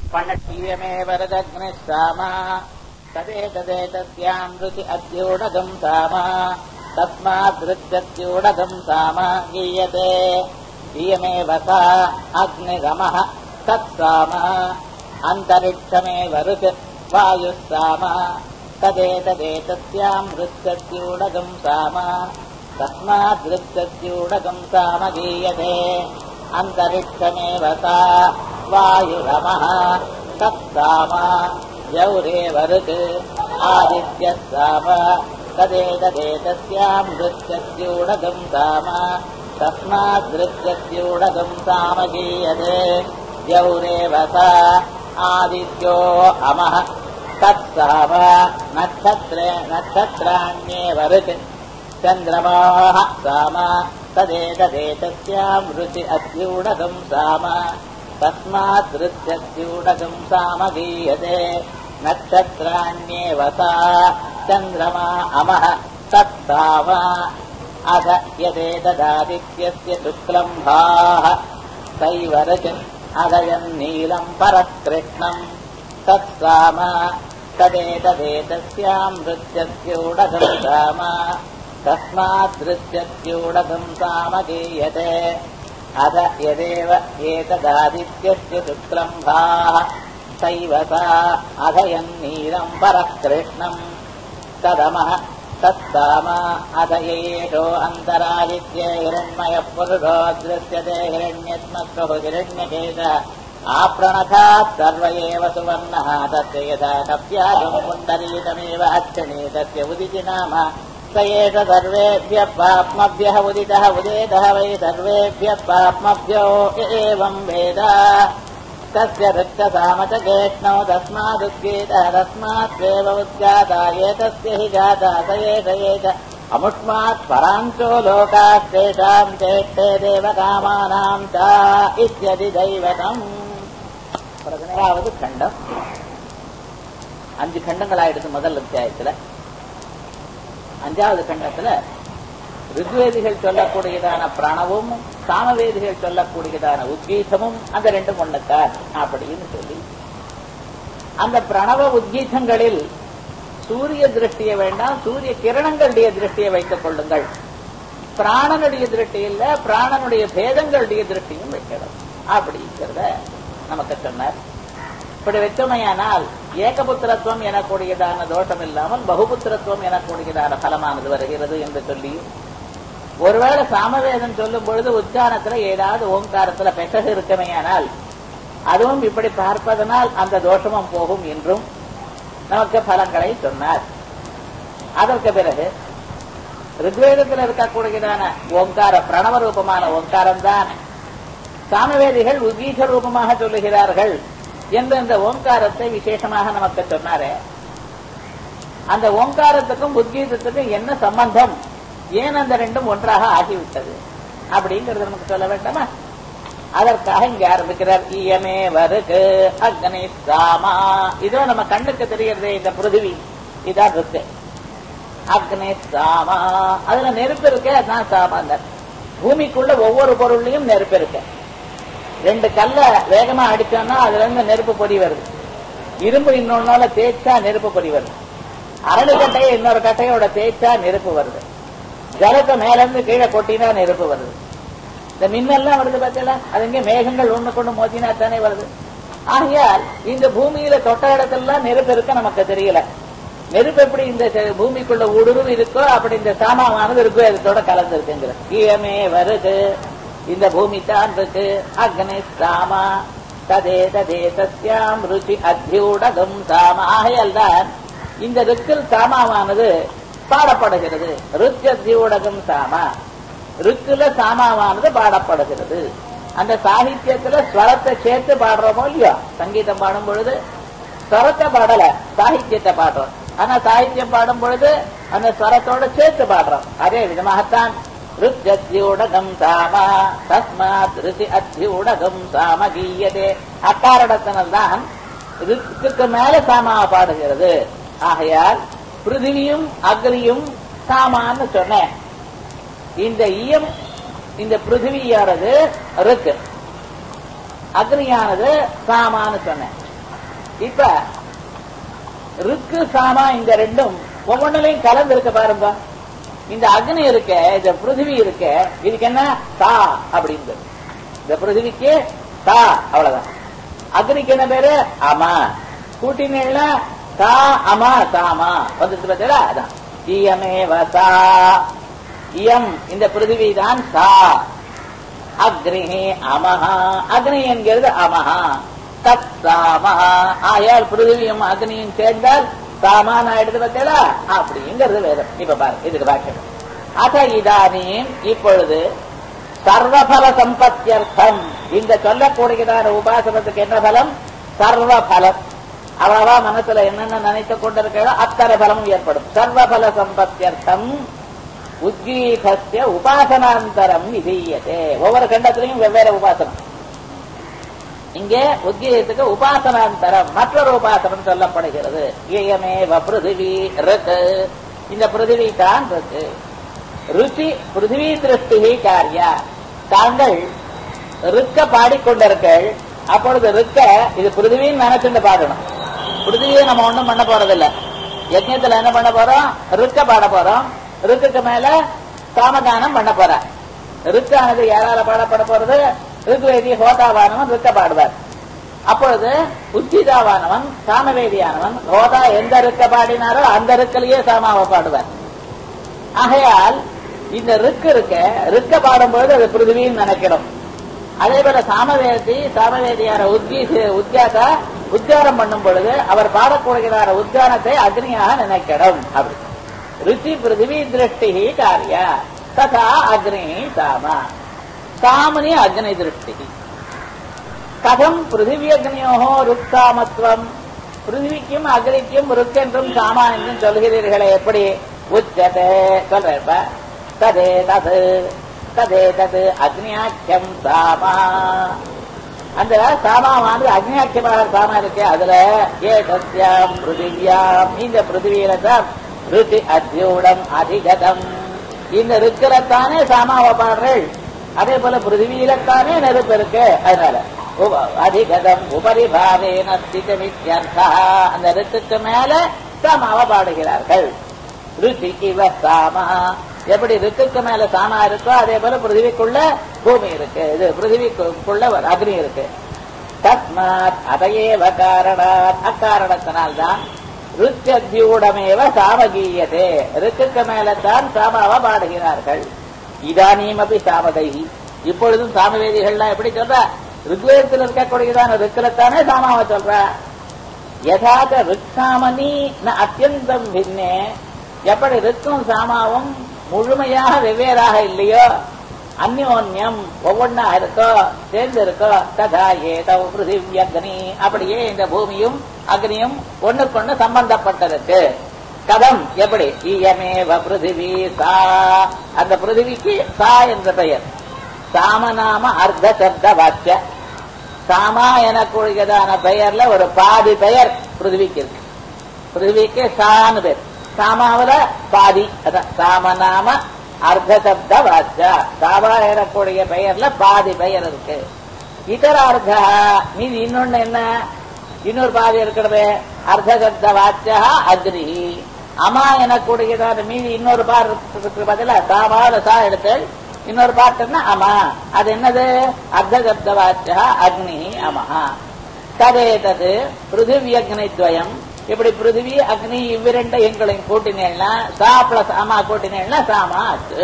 पण्डीयमेव रजग्निः साम तदेतदेतस्याम् ऋति अद्यूढगम् साम तस्मादृत्यत्यूढगम् साम गीयते इयमेव सा अग्निगमः तत्साम अन्तरिक्षमेव ऋत् वायुः साम तदेतदेतस्याम् ऋत्यत्यूढगम् साम तस्मादृत्यत्यूढगम् साम गीयते अन्तरिक्षमेव सा वायुरमः तत्साम यौरेव ऋत् आदित्यः साम तदेतदेतस्याम् नृत्यत्यूढगम् साम तस्मादृत्यत्यूढगम् साम गीयते यौरेव सा आदित्यो अमः तत्साम नक्षत्रे नक्षत्राण्येव ऋत् चन्द्रमाः साम तदेतदेतस्याम् ऋचि अत्यूढगम् साम तस्मादृत्यत्यूढगम् साम गीयते नक्षत्राण्येव सा चन्द्रमा अमः तत्साम अथ यदेतदादित्यस्य शुक्लम्भाः सैव ऋच अधयन्नीलम् परकृष्णम् तत्साम तदेतदेतस्याम् नृत्यस्यूढगम् साम तस्मादृत्यस्यूढगम् साम गीयते अथ यदेव एतदादित्यस्य शुक्लम्भाः सैव सा अधयन्नीलम् परकृष्णम् तदमः तत्साम अथ येषो अन्तरादित्ये हिरण्मयः पुरुषो दृश्यते हिरण्यत्मस्वः हिरण्यकेश आपणथात् सर्व एव सुवर्णः तस्य यथा कप्यागम् पुण्डरीकमेव अक्षणे तस्य उदिति नाम स एष सर्वेभ्यः पाप्मभ्यः उदितः उदेतः वै सर्वेभ्यः पाप्मभ्यो एवम् वेद तस्य वृत्तसाम च गेष्णौ तस्मादुद्गीतः तस्मात्त्वेव उद्गाता एतस्य हि जाता स एष एष अमुष्मात् पराञ्चो लोकास्तेषाम् चेष्टे देवकामानाम् च इत्यदि दैवतम् பதினேழாவது கண்டம் அஞ்சு கண்டங்கள் ஆயிடுது முதல் அத்தியாயத்துல அஞ்சாவது கண்டத்துல ரிக்வேதிகள் சொல்லக்கூடியதான பிரணவும் சாமவேதிகள் சொல்லக்கூடியதான உத்கீதமும் அந்த ரெண்டும் ஒண்ணுத்தான் அப்படின்னு சொல்லி அந்த பிரணவ உத்கீதங்களில் சூரிய திருஷ்டியை வேண்டாம் சூரிய கிரணங்களுடைய திருஷ்டியை வைத்துக் கொள்ளுங்கள் பிராணனுடைய திருஷ்டி இல்ல பிராணனுடைய பேதங்களுடைய திருஷ்டியும் வைக்கணும் அப்படிங்கிறத நமக்கு சொன்னார் இப்படி வச்சமையானால் ஏகபுத்திரத்துவம் எனக்கூடியதான தோஷம் இல்லாமல் பகுபுத்திரத்துவம் எனக்கூடியதான பலமானது வருகிறது என்று சொல்லி ஒருவேளை சாமவேதம் சொல்லும் பொழுது உச்சாரணத்துல ஏதாவது ஓங்காரத்துல பெசகு இருக்கமையானால் அதுவும் இப்படி பார்ப்பதனால் அந்த தோஷமும் போகும் என்றும் நமக்கு பலங்களை சொன்னார் அதற்கு பிறகு ரிக்வேதத்தில் இருக்கக்கூடியதான ஓங்கார பிரணவ ரூபமான ஓங்காரம் தான் சாமவேதிகள் உத்கீத ரூபமாக சொல்லுகிறார்கள் என்று இந்த ஓங்காரத்தை விசேஷமாக நமக்கு சொன்னாரே அந்த ஓங்காரத்துக்கும் உத்கீதத்துக்கும் என்ன சம்பந்தம் ஏன் அந்த ரெண்டும் ஒன்றாக ஆகிவிட்டது அப்படிங்கறது நமக்கு சொல்ல வேண்டாமா அதற்காக இங்க ஆரம்பிக்கிறார் இயமே வருகு அக்னி சாமா இதோ நம்ம கண்ணுக்கு தெரிகிறதே இந்த பிருத்திவி இதான் இருக்கு அக்னி சாமா அதுல நெருப்பு இருக்கு அதுதான் சாமாந்தர் பூமிக்குள்ள ஒவ்வொரு பொருள்லயும் நெருப்பு இருக்கு ரெண்டு கல்ல வேகமா அடிச்சோம்னா அதுல இருந்து நெருப்பு பொடி வருது இரும்பு இன்னொன்னால தேய்ச்சா நெருப்பு பொடி வருது அரளி கட்டையை இன்னொரு கட்டையோட தேய்ச்சா நெருப்பு வருது ஜலத்தை மேல இருந்து கீழே கொட்டினா நெருப்பு வருது இந்த மின்னெல்லாம் வருது பார்த்தல அது இங்க மேகங்கள் ஒண்ணு கொண்டு மோதினா தானே வருது ஆகையால் இந்த பூமியில தொட்ட இடத்துலாம் நெருப்பு இருக்க நமக்கு தெரியல நெருப்பு எப்படி இந்த பூமிக்குள்ள ஊடுருவு இருக்கோ அப்படி இந்த சாமாவானது இருக்கோ இதோட கலந்து இருக்குங்கிற ஈயமே வருது இந்த பூமி தான் இருக்கு அக்னி சாமா ததே ததே சத்யாம் ருச்சி அத்தியூடகம் சாம ஆகையால் தான் இந்த ருக்கில் சாமாவானது பாடப்படுகிறது ருத்தியூடகம் சாமா ருக்குல சாமாவானது பாடப்படுகிறது அந்த சாகித்யத்துல ஸ்வரத்தை சேர்த்து பாடுறோமோ இல்லையோ சங்கீதம் பாடும் பொழுது ஸ்வரத்தை பாடல சாகித்யத்தை பாடுறோம் ஆனா சாகித்யம் பாடும் பொழுது அந்த ஸ்வரத்தோட சேர்த்து பாடுறோம் அதே விதமாகத்தான் ருத்யூடகம் சாம தஸ்மாத் ருசி அத்தியூடகம் சாம கீயதே அக்காரணத்தினால்தான் ருத்துக்கு மேல சாமாவை பாடுகிறது ஆகையால் பிருத்திவியும் அக்னியும் சாமான்னு சொன்னேன் இந்த ஈயம் இந்த பிருத்திவியானது ருக்கு அக்னியானது சாமான்னு சொன்னேன் இப்ப ருக்கு சாமா இந்த ரெண்டும் ஒவ்வொன்றிலையும் கலந்து இருக்க பாருங்க இந்த அக்னி இருக்க இந்த பிருத்திவி இருக்க இதுக்கு என்ன தா அப்படிங்கிறது இந்த பிருத்திவிக்கு தா அவ்வளவுதான் அக்னிக்கு என்ன பேரு அமா கூட்டினேல தா அமா தாமா வந்துட்டு பார்த்தீங்களா அதான் இயமே வசா இயம் இந்த பிருத்திவி தான் சா அக்னி அமஹா அக்னி என்கிறது அமஹா தத் சாமஹா ஆயால் பிருத்திவியும் அக்னியும் சேர்ந்தால் சாமான எடுத்து பார்த்தீங்களா அப்படிங்கிறது வேதம் இப்ப பாருங்க இதுக்கு பாக்கியம் அத இதானீம் இப்பொழுது சர்வபல சம்பத்தியர்த்தம் இந்த சொல்லக்கூடியதான உபாசனத்துக்கு என்ன பலம் சர்வ பலம் அவ்வளவா மனசுல என்னென்ன நினைத்து கொண்டிருக்கிறோ அத்தனை பலமும் ஏற்படும் சர்வபல சம்பத்தியர்த்தம் உத்கீதஸ்ய உபாசனாந்தரம் விதீயதே ஒவ்வொரு கண்டத்திலையும் வெவ்வேறு உபாசனம் இங்கே உத்கீதத்துக்கு உபாசனாந்தரம் மற்றொரு உபாசனம் சொல்லப்படுகிறது இயமே பிருதிவி ருக்கு இந்த பிருதிவி தான் இருக்கு ருச்சி பிருத்திவி திருஷ்டி காரியா தாங்கள் ருக்க பாடிக்கொண்டிருக்கள் அப்பொழுது ருக்க இது பிருத்திவின்னு நினைச்சுட்டு பாடணும் பிருத்திவியை நம்ம ஒண்ணும் பண்ண போறதில்ல யஜ்யத்துல என்ன பண்ண போறோம் ருக்க பாட போறோம் ருக்குக்கு மேல சாமகானம் பண்ண போற ருக்கானது யாரால பாடப்பட போறது ருக்வேதி ஹோதாவானவன் ருக்க பாடுவார் அப்பொழுது உச்சிதாவானவன் சாமவேதியானவன் ஹோதா எந்த ருக்க பாடினாரோ அந்த ருக்கலையே சாமாவை பாடுவார் ஆகையால் இந்த ரிக்கு இருக்க ரிக்க பாடும்பொழுது அது பிருத்திவின்னு நினைக்கிறோம் அதே போல சாமவேதி சாமவேதியான உத்கீச உத்யாசா உத்காரம் பண்ணும் பொழுது அவர் பாடக்கூடியதான உத்கானத்தை அக்னியாக நினைக்கணும் அப்படி ருச்சி பிருத்திவி திருஷ்டி காரியா ததா அக்னி சாம சாமனி அக்னி திருஷ்டி கதம் பிருத்திவி அக்னியோகோ ருக்காமத்துவம் பிருத்திவிக்கும் அக்னிக்கும் ருக்கென்றும் சாமா என்றும் சொல்கிறீர்களே எப்படி உச்சதே சொல்றப்ப ததே தது ததே தது அக்னியாக்கியம் சாமா அந்த சாமாவானது அக்னியாக்கியமாக சாமா இருக்கு அதுல ஏ சத்யாம் பிருத்திவியாம் இந்த பிருத்திவியில தான் ருச்சி அத்தியூடம் அதிகதம் இந்த ருக்கிலத்தானே சாமாவை பாடுறேள் அதே போல பிருத்திவியிலத்தானே நெருப்பு இருக்கு அதனால அதிகதம் உபரிபாவேன ஸ்திதமித்யர்த்தா அந்த ருத்துக்கு மேல சாமாவை பாடுகிறார்கள் ருச்சி இவ சாமா எப்படி ருத்துக்கு மேல சாமா இருக்கோ அதே போல பிருத்திவிக்குள்ள பூமி இருக்கு இது பிருத்திவிக்குள்ள அக்னி இருக்கு தஸ்மாத் அதையேவ காரணாத் அக்காரணத்தினால்தான் ருத்தியூடமேவ சாமகீயதே ருக்குக்கு மேலத்தான் சாமாவ பாடுகிறார்கள் இதானியும் அப்படி சாமதை இப்பொழுதும் சாமவேதிகள்லாம் எப்படி சொல்ற ருக்வேதத்தில் இருக்கக்கூடியதான ருக்கிலத்தானே சாமாவை சொல்ற யதாத ருக்ஷாமணி ந அத்தியந்தம் பின்னே எப்படி ருக்கும் சாமாவும் முழுமையாக வெவ்வேறாக இல்லையோ அந்யோன்யம் ஒவ்வொன்னா இருக்கோ சேர்ந்து இருக்கோ ததா ஏதோ பிருத்திவி அக்னி அப்படியே இந்த பூமியும் அக்னியும் ஒண்ணுக்கொண்ணு சம்பந்தப்பட்டிருக்கு கதம் எப்படி இயமேவ பிருத்திவி சா அந்த பிருத்திவிக்கு சா என்ற பெயர் சாமநாம அர்த்த சப்த வாக்கிய சாமா எனக்கூடியதான பெயர்ல ஒரு பாதி பெயர் பிருத்திவிக்கு இருக்கு பிருத்திவிக்கு சான்னு பேர் சாமாவில பாதி அதான் சாமநாம அர்த்த சப்த வாச்சா சாபா எனக்கூடிய பெயர்ல பாதி பெயர் இருக்கு இதர அர்த்த மீது இன்னொன்னு என்ன இன்னொரு பாதி இருக்கிறது அர்த்த சப்த வாச்சா அக்னி அமா எனக்கூடியதான மீதி இன்னொரு பார் இருக்கிற பதில சாமாவில சா எடுத்து இன்னொரு பாட்டுன்னா அமா அது என்னது அர்த்த சப்த வாச்சா அக்னி அமஹா ததே தது பிருத்திவி அக்னி துவயம் இப்படி பிருத்திவி அக்னி இவ்விரண்ட எங்களையும் கூட்டினேன்னா சா பிளஸ் அமா கூட்டினேன்னா சாமா ஆச்சு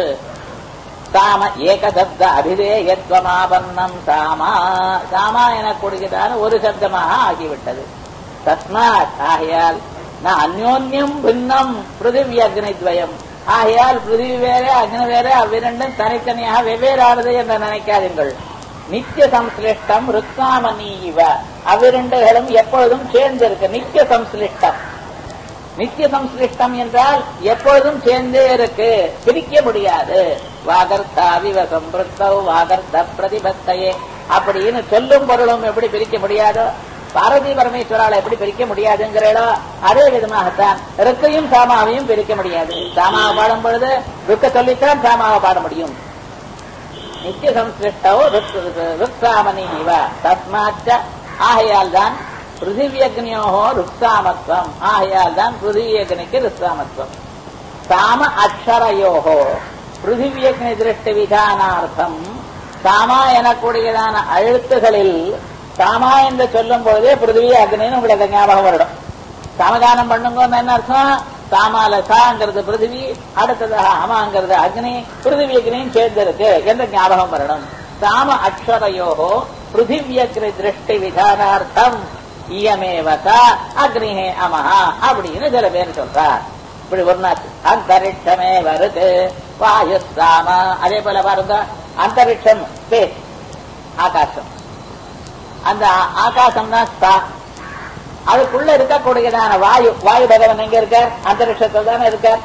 சாம ஏகசப்த அபிதேயத்வமாபன்னம் சாமா சாமா எனக்கூடியதான ஒரு சப்தமாக ஆகிவிட்டது தஸ்மாத் ஆகையால் நான் அந்யோன்யம் பின்னம் பிருத்திவி அக்னி துவயம் ஆகையால் பிருத்திவி வேற அக்னி வேற அவ்விரண்டும் தனித்தனியாக வெவ்வேறானது என்று நினைக்காதீர்கள் நித்திய சம்சிலிஷ்டம் ருக்காமணி இவ அவ்விரண்டுகளும் எப்பொழுதும் சேர்ந்திருக்கு நித்திய சம்சிலிஷ்டம் நித்திய சம்சிலிஷ்டம் என்றால் எப்பொழுதும் சேர்ந்தே இருக்கு பிரிக்க முடியாது வாகர்த்தா விவ சம்பிருத்தவ் வாகர்த்த பிரதிபத்தையே அப்படின்னு சொல்லும் பொருளும் எப்படி பிரிக்க முடியாதோ பாரதி பரமேஸ்வரால எப்படி பிரிக்க முடியாதுங்கிறோ அதே விதமாகத்தான் ருக்கையும் சாமாவையும் பிரிக்க முடியாது சாமாவை பாடும் பொழுது ருக்க சொல்லித்தான் சாமாவை பாட முடியும் நித்திய சம்சிருஷ்டோ ருக்ராமணி இவ தஸ்மாச்ச ஆகையால் தான் பிருத்திவி அக்னியோகோ ருக்ஸாமத்வம் ஆகையால் தான் பிருத்திவி அக்னிக்கு ருக்ஸாமத்வம் சாம அக்ஷரயோகோ பிருத்திவி அக்னி திருஷ்டி விதானார்த்தம் சாமா எனக்கூடியதான அழுத்துகளில் சாமா என்று சொல்லும் பொழுதே பிருத்திவி அக்னின்னு உங்களுக்கு ஞாபகம் வரணும் சமதானம் பண்ணுங்கன்னு என்ன அர்த்தம் சாமால சாங்கிறது பிருத்திவி அடுத்ததாக அமாங்கிறது அக்னி பிருத்திவி அக்னியும் சேர்ந்திருக்கு என்ற ஞாபகம் வரணும் சாம அக்ஷரயோகோ பிருத்திவியக்னி திருஷ்டி விதானார்த்தம் இயமேவசா அக்னிஹே அமஹா அப்படின்னு சில பேர் சொல்றார் இப்படி ஒரு நாள் அந்தரிட்சமே வருது வாயு சாம அதே போல பாருங்க அந்தரிட்சம் ஸ்பேஸ் ஆகாசம் அந்த ஆகாசம் தான் ஸ்தா அதுக்குள்ள இருக்கக்கூடியதான வாயு வாயு பகவான் எங்க இருக்கார் அந்தரிக்ஷத்தில் தானே இருக்கார்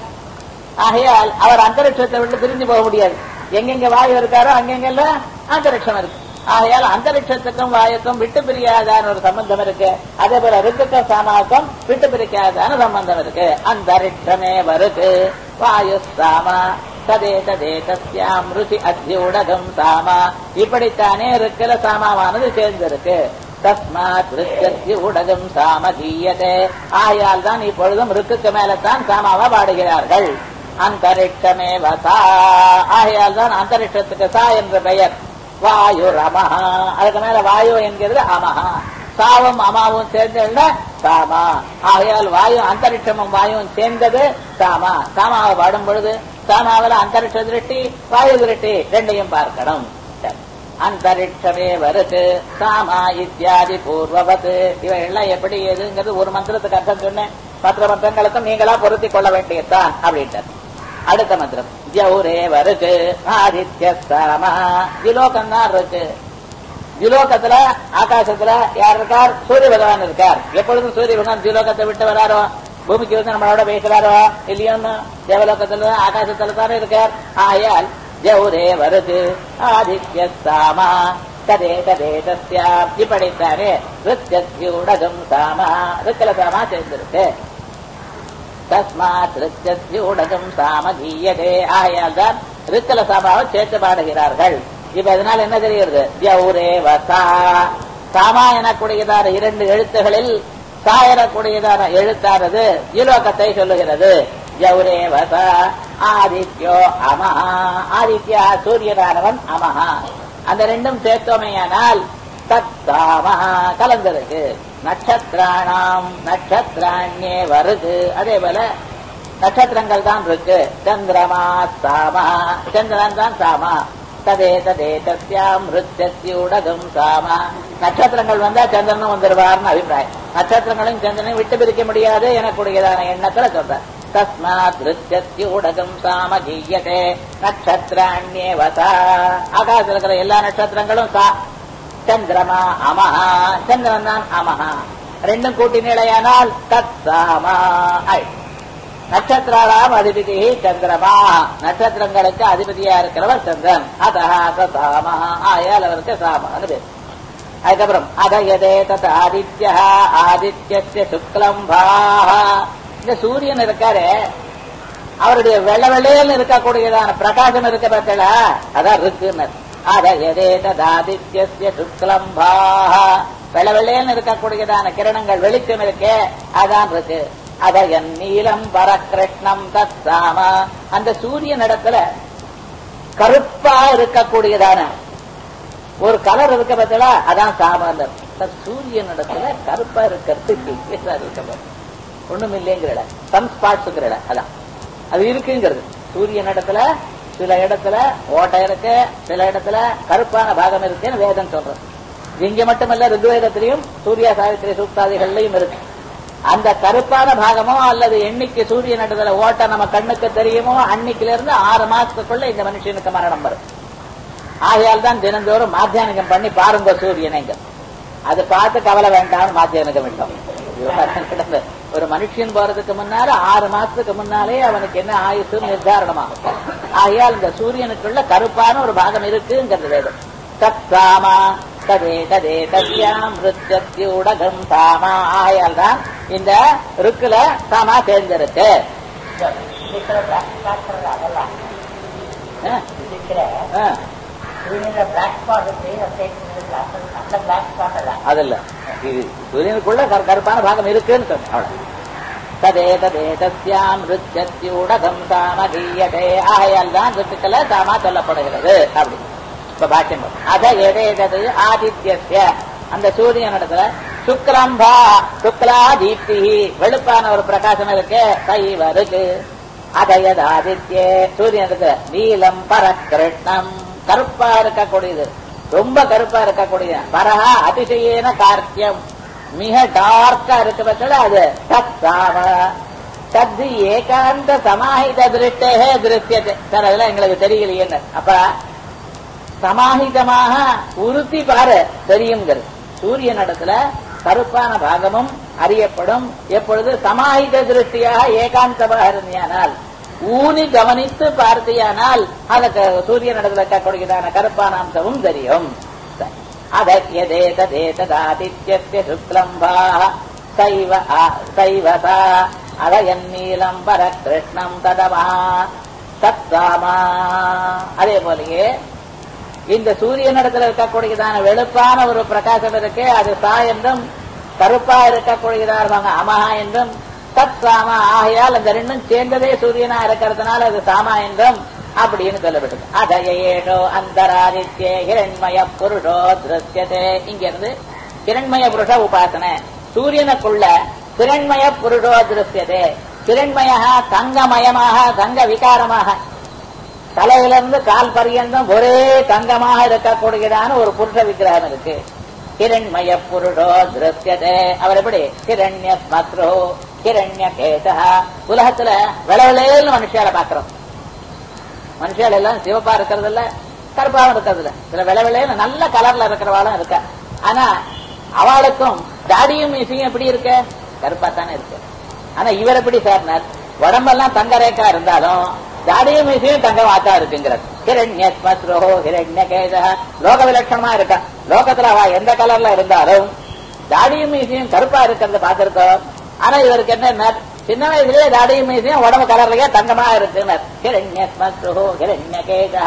ஆகையால் அவர் அந்தரிக்ஷத்தை விட்டு பிரிஞ்சு போக முடியாது எங்கெங்க வாயு இருக்காரோ அங்கெங்கெல்லாம் அந்தரிக்ஷம் இருக்கு ஆகையால் அந்தரிக்ஷத்துக்கும் வாயுக்கும் விட்டு பிரியாதான ஒரு சம்பந்தம் இருக்கு அதே போல ருத்துக்கும் சாமாவுக்கும் விட்டு பிரிக்காதான சம்பந்தம் இருக்கு அந்தரிக்ஷமே வருது வாயு சாமா ததே ததே தஸ்யாம் ருச்சி அத்தியுடகம் சாமா இப்படித்தானே இருக்கிற சாமாவானது சேர்ந்திருக்கு தஸ்மாத் ரிக்கத்தி உடகம் சாம கீயதே ஆயால் தான் இப்பொழுதும் ருக்குக்கு மேலத்தான் சாமாவா பாடுகிறார்கள் அந்தரிக்ஷமே வசா ஆகையால் தான் அந்தரிக்ஷத்துக்கு சா என்ற பெயர் வாயு ரமஹா அதுக்கு மேல வாயு என்கிறது அமஹா சாவும் அமாவும் சேர்ந்ததுல சாமா ஆகையால் வாயு அந்தரிக்ஷமும் வாயுவும் சேர்ந்தது சாமா சாமாவை பாடும் பொழுது சாமாவில் அந்தரிக்ஷ திருஷ்டி வாயு திருஷ்டி ரெண்டையும் பார்க்கணும் அந்தரிக்ஷமே வருது சாமா இத்தியாதி பூர்வவத் இவைகள்லாம் எப்படி எதுங்கிறது ஒரு மந்திரத்துக்கு அர்த்தம் சொன்னேன் மற்ற மந்திரங்களுக்கும் நீங்களா பொருத்தி கொள்ள வேண்டியதுதான் அப்படின்ட்டு அடுத்த மந்திரம் ஜவுரே வருது ஆதித்ய சாமா திலோகம் தான் இருக்கு திலோகத்துல ஆகாசத்துல யார் இருக்கார் சூரிய பகவான் இருக்கார் எப்பொழுதும் சூரிய பகவான் திலோகத்தை விட்டு வராரோ பூமிக்கு வந்து நம்மளோட பேசுறாரோ இல்லையோன்னு தேவலோகத்துல ஆகாசத்துல தானே இருக்கார் ஆயால் ஜவுரே வருது ஆதித்ய சாமா கதே கதே தஸ்யா இப்படித்தானே ரித்தியூடகம் சாமா ரிக்கல சாமா சேர்ந்திருக்கு தஸ்மாத் ரித்தியூடகம் சாம கீயதே ஆயால் தான் ரிக்கல சாமாவை சேர்த்து பாடுகிறார்கள் இப்ப இதனால என்ன தெரிகிறது ஜவுரே வசா சாமா எனக்கூடியதான இரண்டு எழுத்துகளில் சாயரக்கூடியதான எழுத்தானது இலோகத்தை சொல்லுகிறது ஜவுரே வச ஆதித்யோ அமஹா ஆதித்யா சூரியனானவன் அமஹா அந்த ரெண்டும் சேர்த்தோமையானால் தத் சாமஹா கலந்திருக்கு நட்சத்திராணாம் நட்சத்திராண்யே வருது அதே போல நட்சத்திரங்கள் தான் இருக்கு சந்திரமா சாமா சந்திரன் தான் சாமா ததே ததே தஸ்யாம் ருத்தியூடகம் சாமா நட்சத்திரங்கள் வந்தா சந்திரனும் வந்துருவார்னு அபிப்பிராயம் நட்சத்திரங்களையும் சந்திரனையும் விட்டு பிரிக்க முடியாது எனக்கூடியதான எண்ணத்துல சொல்ற தஸ்மாத் ருத்தியூடகம் சாம கீயதே நட்சத்திராண்யே வசா ஆகாசத்தில் இருக்கிற எல்லா நட்சத்திரங்களும் சா சந்திரமா அமஹா சந்திரன் தான் அமஹா ரெண்டும் கூட்டி நிலையானால் தத் சாமா ஐ நட்சத்திராம் அதிபதி சந்திரமா நட்சத்திரங்களுக்கு அதிபதியா இருக்கிறவர் சந்திரன் அதஹ சாமா ஆயால் அவருக்கு சாமான்னு பேர் அதுக்கப்புறம் அதயதே தத் ஆதித்ய ஆதித்ய சுக்லம் இந்த சூரியன் இருக்காரு அவருடைய வெள்ள வெள்ளையில் இருக்கக்கூடியதான பிரகாசம் இருக்க பார்த்தல அதான் இருக்குன்னு அதயதே தத் ஆதித்ய சுக்லம் வெள்ள வெள்ளையில் இருக்கக்கூடியதான கிரணங்கள் வெளிச்சம் இருக்கே அதான் இருக்கு அதயன் நீலம் பரகிருஷ்ணம் தத் சாம அந்த சூரியன் இடத்துல கருப்பா இருக்கக்கூடியதான ஒரு கலர் இருக்க பத்தில அதான் சாமாந்தர் சூரியன் இடத்துல கருப்பா இருக்கிறது இருக்க ஒண்ணும் இல்லைங்கிற சன் ஸ்பாட்ஸுங்கிற அதான் அது இருக்குங்கிறது சூரியன் இடத்துல சில இடத்துல ஓட்டை இருக்கு சில இடத்துல கருப்பான பாகம் இருக்குன்னு வேதம் சொல்றது இங்க மட்டுமல்ல ருக்வேதத்திலையும் சூர்யா சாவித்திரி சூக்தாதிகள்லையும் இருக்கு அந்த கருப்பான பாகமோ அல்லது எண்ணிக்கை சூரிய நடுதல ஓட்ட நம்ம கண்ணுக்கு தெரியுமோ அன்னைக்குல இருந்து ஆறு மாசத்துக்குள்ள இந்த மனுஷனுக்கு மரணம் வரும் ஆகையால் தான் தினந்தோறும் மாத்தியானிகம் பண்ணி பாருங்க சூரியனைங்க அது பார்த்து கவலை வேண்டாம்னு மாத்தியானிகம் விட்டோம் ஒரு மனுஷன் போறதுக்கு முன்னால ஆறு மாசத்துக்கு முன்னாலே அவனுக்கு என்ன ஆயுசு நிர்தாரணமாகும் ஆகையால் இந்த சூரியனுக்குள்ள கருப்பான ஒரு பாகம் இருக்குங்கிறது வேதம் தத் சாமா ததே ததே தஸ்யாம் ருத்தியூடகம் சாமா ஆயால் தான் இந்த ருக்குல சாமா சேர்ந்திருக்கு சூரியன்ல பிளாக் ஸ்பாட் இருக்கு அந்த பிளாக் ஸ்பாட் அல்ல அதல்ல இது சூரியனுக்குள்ள கரு- கருப்பான பாகம் இருக்குன்னு சொன்னேன் அவ்வளவு ததேததேதஸ்யாம் ருச்சத்யூடகம் சாமகீயதே ஆகையால் தான் ருத்துக்களை சாமா சொல்லப்படுகிறது அப்படி இப்ப பாக்கியம் பாருங்க. அத எதேதது ஆதித்யஸ்ய அந்த சூரியனிடத்துல சுக்லம்பா சுக்லா தீப்தி வெளுப்பான ஒரு பிரகாசம் இருக்கு சைவ இருக்கு அதயது ஆதித்யே சூரியனுக்கு நீலம் பரகிருஷ்ணம் கருப்பா இருக்கக்கூடியது ரொம்ப கருப்பா இருக்கக்கூடிய பரஹா அதிசயேன கார்த்தியம் மிக டார்க்கா இருக்க பட்சத்துல அது தத்தாம தத்து ஏகாந்த சமாஹித திருஷ்டே திருஷ்யத்தை சார் அதெல்லாம் எங்களுக்கு தெரியலையேன்னு அப்ப சமாஹிதமாக உறுத்தி பாரு தெரியுங்கிறது சூரிய நடத்துல கருப்பான பாகமும் அறியப்படும் எப்பொழுது சமாஹித திருஷ்டியாக ஏகாந்தமாக இருந்தியானால் ஊனி கவனித்து பார்த்தியானால் அதற்கு சூரிய நடத்துல இருக்கக்கூடியதான கருப்பான அம்சமும் தெரியும் சரி. அதேதேதேததாதித்யஸ்ய சுக்லம்பாः சைவ ஆ- சைவதா அதயன்னீலம் பரகிருஷ்ணம் ததமா தத்தாமா அதே போலயே இந்த சூரியனிடத்துல இருக்கக்கூடியதான வெளுப்பான ஒரு பிரகாசம் இருக்கு அது சா என்றும் கருப்பா இருக்கக்கூடியதான அமஹா என்றும் தத் சாமா ஆகையால் அந்த ரெண்டும் சேர்ந்ததே சூரியனா இருக்கிறதுனால அது சாமா என்றும் அப்படின்னு சொல்லப்பட்டது அதயேஷோ அந்தராதித்யே ஹிரண்மய புருஷோ திருஷ்யதே இங்க இருந்து ஹிரண்மய புருஷ உபாசனை சூரியனுக்குள்ள ஹிரண்மய புருஷோ திருஷ்யதே ஹிரண்மய தங்கமயமாக தங்க விகாரமாக தலையிலிருந்து கால் பரியந்தம் ஒரே தங்கமாக இருக்கக்கூடியதான ஒரு புருஷ விக்கிரகம் இருக்கு ஹிரண்மய புருஷோ திருஷ்யதே அவர் எப்படி ஹிரண்ய ஸ்மத்ரோ ஹிரண்ய கேசா உலகத்துல விளவிலேன்னு மனுஷால பாக்குறோம் மனுஷால எல்லாம் சிவப்பா இருக்கிறது இல்ல கருப்பாவும் இருக்கிறது இல்ல சில விளவிலேன்னு நல்ல கலர்ல இருக்கிறவாளும் இருக்கா ஆனா அவளுக்கும் தாடியும் மீசையும் எப்படி இருக்கு கருப்பா தானே இருக்கு ஆனா இவர் எப்படி சார்னார் உடம்பெல்லாம் தங்க ரேக்கா இருந்தாலும் தாடியும் மீசையும் தங்கமாத்தா இருக்குங்கிறார் ஹிரண்ய ஸ்மஸ்ரோ ஹிரண்ய கேச லோக விலட்சணமா இருக்கா லோகத்துல அவ எந்த கலர்ல இருந்தாலும் தாடியும் மீசையும் கருப்பா இருக்கிறத பார்த்திருக்கோம் ஆனா இவருக்கு என்ன சின்ன வயசுலயே தாடியும் மீசையும் உடம்பு கலர்லயே தங்கமா இருக்குனர் ஹிரண்ய ஸ்மஸ்ரோ ஹிரண்ய கேசா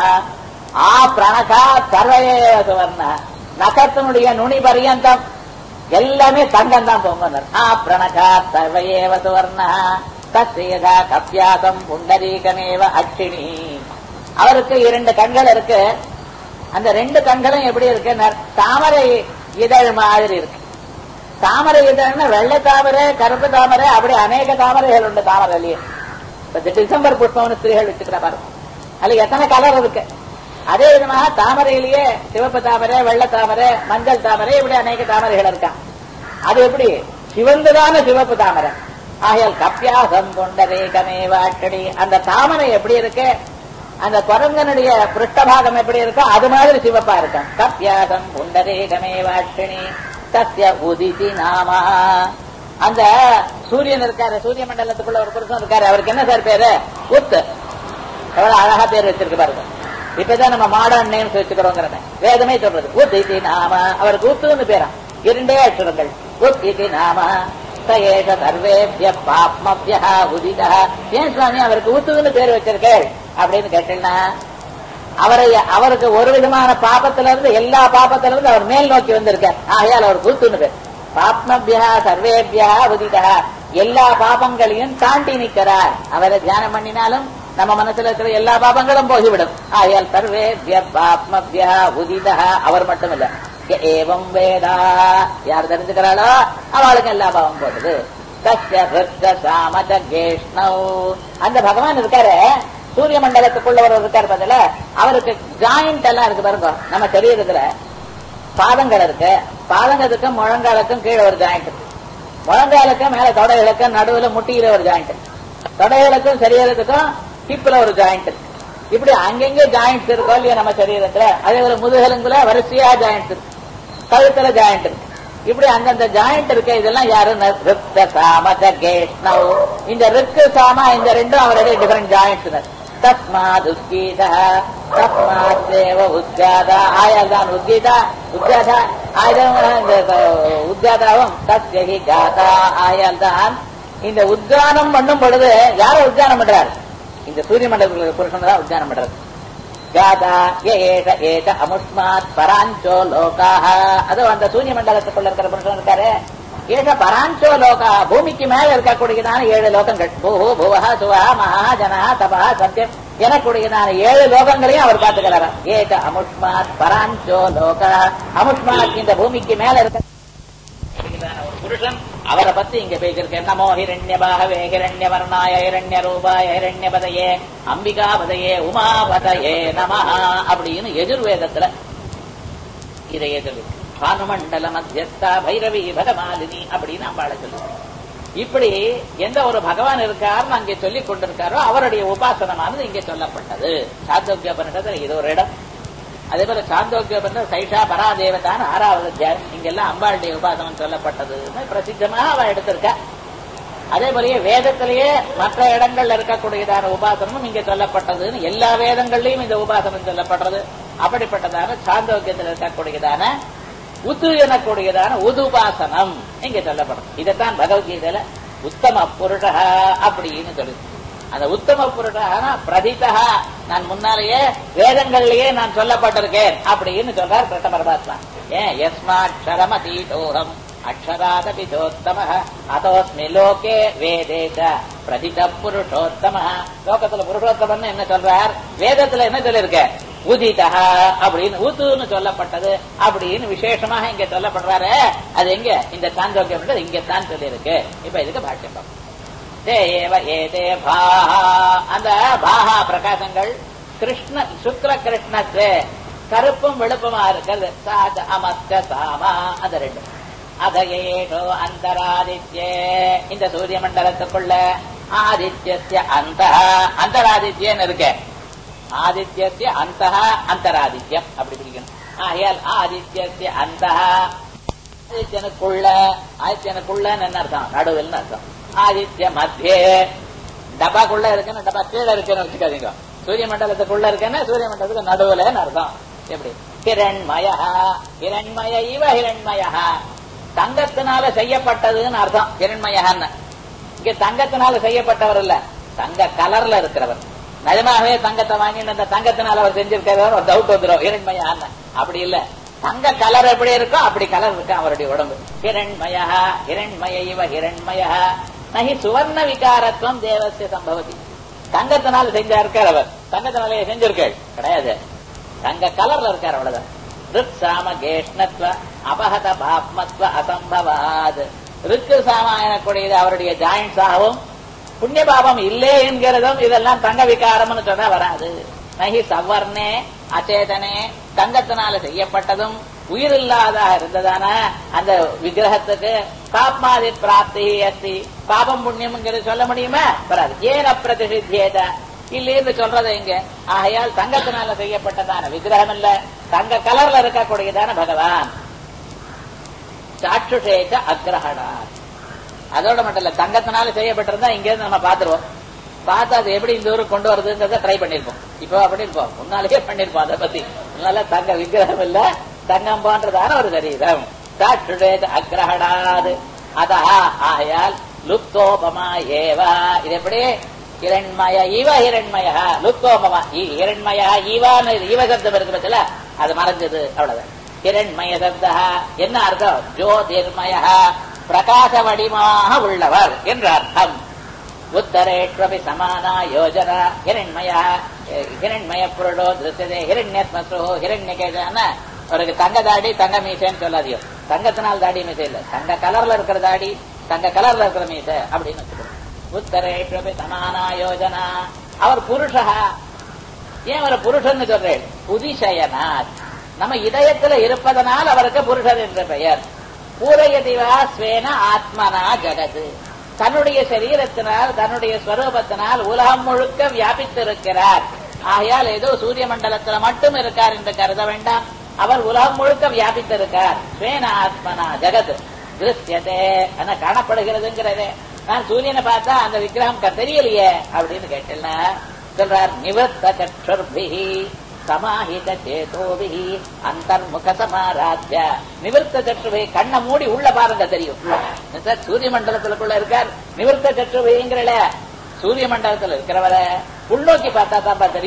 ஆ பிரணகா சர்வயே சுவர்ண நகத்தினுடைய நுனி பரியந்தம் எல்லாமே தங்கம் தான் போங்கனர் ஆ பிரணகா சர்வயேவ சுவர்ண தஸ்யதா கப்பியாசம் புண்டரீகமேவ அட்சிணி அவருக்கு இரண்டு கண்கள் இருக்கு அந்த ரெண்டு கண்களும் எப்படி இருக்கு தாமரை இதழ் மாதிரி இருக்கு தாமரை இதழ்னா வெள்ளை தாமரை கருப்பு தாமரை அப்படி அநேக தாமரைகள் உண்டு தாமரையிலேயே இப்ப இந்த டிசம்பர் புஷ்பம்னு ஸ்திரீகள் வச்சுக்கிற பாருங்க அதுல எத்தனை கலர் இருக்கு அதே விதமாக தாமரையிலேயே சிவப்பு தாமரை வெள்ளை தாமரை மஞ்சள் தாமரை இப்படி அநேக தாமரைகள் இருக்கான் அது எப்படி சிவந்துதான சிவப்பு தாமரை ஆகையால் கப்பியாசம் கொண்ட ரேகமேவாட்டடி அந்த தாமரை எப்படி இருக்கு அந்த குரங்கனுடைய பிருஷ்டபாகம் எப்படி இருக்கோ அது மாதிரி சிவப்பா இருக்கும் கப்பியாசம் புண்டரேகமேவாட்சிணி சத்ய உதிதி நாமா அந்த சூரியன் இருக்காரு சூரிய மண்டலத்துக்குள்ள ஒரு புருஷன் இருக்காரு அவருக்கு என்ன சார் பேரு உத்து எவ்வளவு அழகா பேர் வச்சிருக்கு பாருங்க இப்பதான் நம்ம மாடர்ன் நேம்ஸ் வச்சுக்கிறோங்கிறத வேதமே சொல்றது உத்திதி நாம அவருக்கு உத்துன்னு பேரா இரண்டே அக்ஷரங்கள் உத்திதி நாம சயேஷ சர்வேபிய பாப்மபிய உதிதா ஏன் சுவாமி அவருக்கு உத்துன்னு பேர் வச்சிருக்கேள் அப்படின்னு கேட்டீங்கன்னா அவரை அவருக்கு ஒரு விதமான பாபத்துல இருந்து எல்லா பாபத்துல இருந்து அவர் மேல் நோக்கி வந்திருக்கார் ஆகையால் அவர் கூத்துன்னு பேர் பாப்மபியா சர்வேபியா உதிதா எல்லா பாபங்களையும் தாண்டி நிற்கிறார் அவரை தியானம் பண்ணினாலும் நம்ம மனசுல இருக்கிற எல்லா பாபங்களும் போகிவிடும் ஆகையால் சர்வேபிய பாப்மபியா உதிதா அவர் மட்டும் இல்ல ஏவம் வேதா யார் தெரிஞ்சுக்கிறாளோ அவளுக்கு எல்லா பாவம் போடுது தஸ்ய ஹிருத்த சாமஜ கேஷ்ணவ் அந்த பகவான் இருக்காரு சூரிய மண்டலத்துக்குள்ள ஒரு இருக்காரு பதில அவருக்கு ஜாயிண்ட் எல்லாம் இருக்கு பாருங்க நம்ம சரீரத்துல பாதங்கள் இருக்கு பாதங்களுக்கும் முழங்காலுக்கும் கீழே ஒரு ஜாயிண்ட் இருக்கு முழங்காலுக்கும் மேல தொடைகளுக்கும் நடுவுல முட்டியில ஒரு ஜாயிண்ட் இருக்கு தொடைகளுக்கும் சரீரத்துக்கும் ஹிப்ல ஒரு ஜாயிண்ட் இருக்கு இப்படி அங்கங்க ஜாயிண்ட்ஸ் இருக்கோ இல்லையா நம்ம சரீரத்துல அதே ஒரு முதுகெலுங்குல வரிசையா ஜாயிண்ட் இருக்கு கழுத்துல ஜாயிண்ட் இருக்கு இப்படி அந்தந்த ஜாயிண்ட் இருக்கு இதெல்லாம் யாரு ரித்த சாம கேஷ்ணவ் இந்த ரிக்கு சாமா இந்த ரெண்டும் அவருடைய டிஃபரெண்ட் ஜாயிண்ட்ஸ் தஸ்மாத் உத்கீதா தஸ்மாத் தேவ உத்காதா ஆயால் தான் உத்கீதா உத்காதா ஆயுதம் இந்த உத்காதாவும் தஸ்யகி காதா ஆயால் தான் இந்த உத்கானம் பண்ணும் பொழுது யார உத்கானம் பண்றாரு இந்த சூரிய மண்டலத்தில் புருஷன் தான் உத்கானம் பண்றது ஜாதா ஏஷ ஏஷ அமுஷ்மாத் பராஞ்சோ லோகாஹ அது அந்த சூரிய மண்டலத்துக்குள்ள இருக்கிற புருஷன் இருக்காரு ஏஷ பராஞ்சோ லோகா பூமிக்கு மேல இருக்கக்கூடியதான ஏழு லோகங்கள் பூஹு புவஹ சுவஹ மகா ஜனஹ தபஹ சத்தியம் எனக்கூடியதான ஏழு லோகங்களையும் அவர் பார்த்துக்கிறாரா ஏஷ அமுஷ்மாத் பராஞ்சோ லோகா அமுஷ்மாத் இந்த பூமிக்கு மேல இருக்க ஒரு புருஷன் அவரை பத்தி இங்க பேசியிருக்கேன் நமோ ஹிரண்யபாகவே ஹிரண்ய வர்ணாய ஹிரண்ய ரூபாய ஹிரண்ய பதையே அம்பிகா பதையே உமா பதையே நமஹா அப்படின்னு எதிர்வேதத்துல இதை எதிர்வு பானுமண்டல மத்தியஸ்தா பைரவி பகமாலினி அப்படின்னு அம்பாளை சொல்லுவாங்க இப்படி எந்த ஒரு பகவான் இருக்காருன்னு அங்கே சொல்லிக் கொண்டிருக்காரோ அவருடைய உபாசனமானது இங்கே சொல்லப்பட்டது சாந்தோக்கிய பரிஷத்துல இது ஒரு இடம் அதே போல சாந்தோக்கிய பரிஷத் சைஷா பராதேவதான ஆறாவது அத்தியாயம் இங்கெல்லாம் அம்பாளுடைய உபாசனம் சொல்லப்பட்டதுன்னு பிரசித்தமாக அவ எடுத்திருக்கா அதே போலயே வேதத்திலேயே மற்ற இடங்கள்ல இருக்கக்கூடியதான உபாசனமும் இங்க சொல்லப்பட்டதுன்னு எல்லா வேதங்கள்லயும் இந்த உபாசனம் சொல்லப்படுறது அப்படிப்பட்டதான சாந்தோக்கியத்தில் இருக்கக்கூடியதான உத்து எனக்கூடியதான உதுபாசனம் இங்க சொல்லப்படும் இதைத்தான் பகவத்கீதையில உத்தம புருஷ அப்படின்னு சொல்லு அந்த உத்தம புருஷான பிரதிதா நான் முன்னாலேயே வேதங்கள்லயே நான் சொல்லப்பட்டிருக்கேன் அப்படின்னு சொல்றார் கிருஷ்ண பரமாத்மா ஏன் யஸ்மாட்சரமதீதோகம் அக்ஷராதபி சோத்தம அதோஸ்மி லோகே வேதேச பிரதித புருஷோத்தம லோகத்துல புருஷோத்தமன் என்ன சொல்றார் வேதத்துல என்ன சொல்லிருக்க உதிதா அப்படின்னு ஊத்துன்னு சொல்லப்பட்டது அப்படின்னு விசேஷமாக இங்க சொல்லப்படுறாரு அது எங்க இந்த சாந்தோக்கியம் இங்கத்தான் சொல்லியிருக்கு இப்ப இதுக்கு பாஷ்யம் பார்ப்போம் தேவ ஏதே பாஹா அந்த பாஹா பிரகாசங்கள் கிருஷ்ண சுக்ல கிருஷ்ணத்து கருப்பும் வெளுப்புமா இருக்கிறது சாத அமஸ்க சாமா அந்த ரெண்டு அதயேஷோ அந்தராதித்யே இந்த சூரிய மண்டலத்துக்குள்ள ஆதித்யஸ்ய அந்த அந்தராதித்யன்னு இருக்கு ஆதித்யஸ்ய அந்த அந்தராதித்யம் அப்படி பிடிக்கணும் ஆகையால் ஆதித்யஸ்ய அந்த ஆதித்யனுக்குள்ள ஆதித்யனுக்குள்ளன்னு என்ன அர்த்தம் நடுவில் அர்த்தம் ஆதித்ய மத்தியே டப்பாக்குள்ள இருக்குன்னு டப்பா கீழே இருக்குன்னு வச்சுக்காதீங்க சூரிய மண்டலத்துக்குள்ள இருக்குன்னு சூரிய மண்டலத்துக்கு நடுவுலன்னு அர்த்தம் எப்படி ஹிரண்மய ஹிரண்மய இவ ஹிரண்மய தங்கத்தினால செய்யப்பட்டதுன்னு அர்த்தம் ஹிரண்மயன்னு இங்க தங்கத்தினால செய்யப்பட்டவர் இல்ல தங்க கலர்ல இருக்கிறவர் நிஜமாகவே தங்கத்தை வாங்கி அந்த தங்கத்தினால அவர் செஞ்சிருக்கிறவர் ஒரு டவுட் வந்துடும் ஹிரண்மயான்னு அப்படி இல்ல தங்க கலர் எப்படி இருக்கோ அப்படி கலர் இருக்கு அவருடைய உடம்பு ஹிரண்மய ஹிரண்மய இவ ஹிரண்மய நகி சுவர்ண விகாரத்துவம் தேவசிய சம்பவதி தங்கத்தினால செஞ்சா இருக்கார் அவர் தங்கத்தினாலே செஞ்சிருக்காள் கிடையாது தங்க கலர்ல இருக்கார் அவ்வளவுதான் ரிக் சாம கேஷ்ணத்வ அபகத பாப்மத்வ அசம்பவாத் ரிக்கு சாம எனக்கூடியது அவருடைய ஜாயின்ஸ் ஆகவும் புண்ணிய பாபம் இல்லை என்கிறதும் இதெல்லாம் தங்க விகாரம்னு சொன்னா வராது நகி சவர்ணே அச்சேதனே தங்கத்தினால செய்யப்பட்டதும் உயிரில்லாதா இருந்ததான அந்த விக்கிரகத்துக்கு பாப்மாதி பிராப்தி அஸ்தி பாபம் புண்ணியம்ங்கிறது சொல்ல முடியுமா வராது ஏன் அப்பிரதிஷித்தியேத இல்லைன்னு சொல்றது இங்க ஆகையால் தங்கத்தினால செய்யப்பட்டதான விக்கிரகம் இல்ல தங்க கலர்ல இருக்கக்கூடியதான பகவான் சாட்சுஷேக அக்ரஹணா அதோட மட்டும் இல்ல தங்கத்தினால செய்யப்பட்டிருந்தா இங்க இருந்து நம்ம பாத்துருவோம் பார்த்து அது எப்படி இந்த ஊருக்கு கொண்டு வருதுன்றத ட்ரை பண்ணிருப்போம் இப்போ அப்படி இருப்போம் முன்னாலேயே பண்ணிருப்போம் அதை பத்தி அதனால தங்க விக்கிரகம் இல்ல தங்கம் போன்றதான ஒரு சரீரம் சாட்சுஷேக அக்ரஹணாது அதா ஆகையால் லுப்தோபமா ஏவா இது எப்படி ஹிரண்மய இவ ஹிரண்மய லுப்தோபமா ஹிரண்மய ஈவான்னு ஈவ சப்தம் இருக்கு பத்தில அது மறைஞ்சது அவ்வளவுதான் ஹிரண்மய சப்த என்ன அர்த்தம் ஜோதிர்மய பிரகாச வடிவமாக உள்ளவர் என்ற அர்த்தம் உத்தரேஷ்வபி சமானா யோஜனா ஹிரண்மய ஹிரண்மய புருடோ திருத்ததே ஹிரண்யஸ்மஸ்ரோ ஹிரண்யகேதான அவருக்கு தங்க தாடி தங்க மீசைன்னு சொல்லாதியோ தங்கத்தினால் தாடி மீசை இல்ல தங்க கலர்ல இருக்கிற தாடி தங்க கலர்ல இருக்கிற மீசை அப்படின்னு வச்சுக்கணும் உத்தரேஷ்வபி சமானா யோஜனா அவர் புருஷா ஏன் அவர் புருஷன் சொல்றேன் புதிசயனாத் நம்ம இதயத்துல இருப்பதனால் அவருக்கு புருஷர் என்ற பெயர் பூரயதிவா ஸ்வேன ஆத்மனா ஜகது தன்னுடைய சரீரத்தினால் தன்னுடைய ஸ்வரூபத்தினால் உலகம் முழுக்க வியாபித்திருக்கிறார் ஆகையால் ஏதோ சூரிய மண்டலத்துல மட்டும் இருக்கார் என்று கருத வேண்டாம் அவர் உலகம் முழுக்க வியாபித்திருக்கார் ஸ்வேன ஆத்மனா ஜகத் திருஷ்யதே ஆனா காணப்படுகிறதுங்கிறதே நான் சூரியனை பார்த்தா அந்த விக்கிரகம் தெரியலையே அப்படின்னு கேட்டேன்னா சொல்றார் நிவர்த்த சற்றுர்பிஹி சமாஹித சேதோபிஹி அந்தர்முக சமாராத்ய நிவர்த்த சற்றுபை கண்ணை மூடி உள்ள பாருங்க தெரியும் சார் சூரிய மண்டலத்துக்குள்ள இருக்கார் நிவர்த்த சற்றுபைங்கிறல சூரிய மண்டலத்துல இருக்கிறவர உள்நோக்கி பார்த்தா தான்ப்பா தெரியும்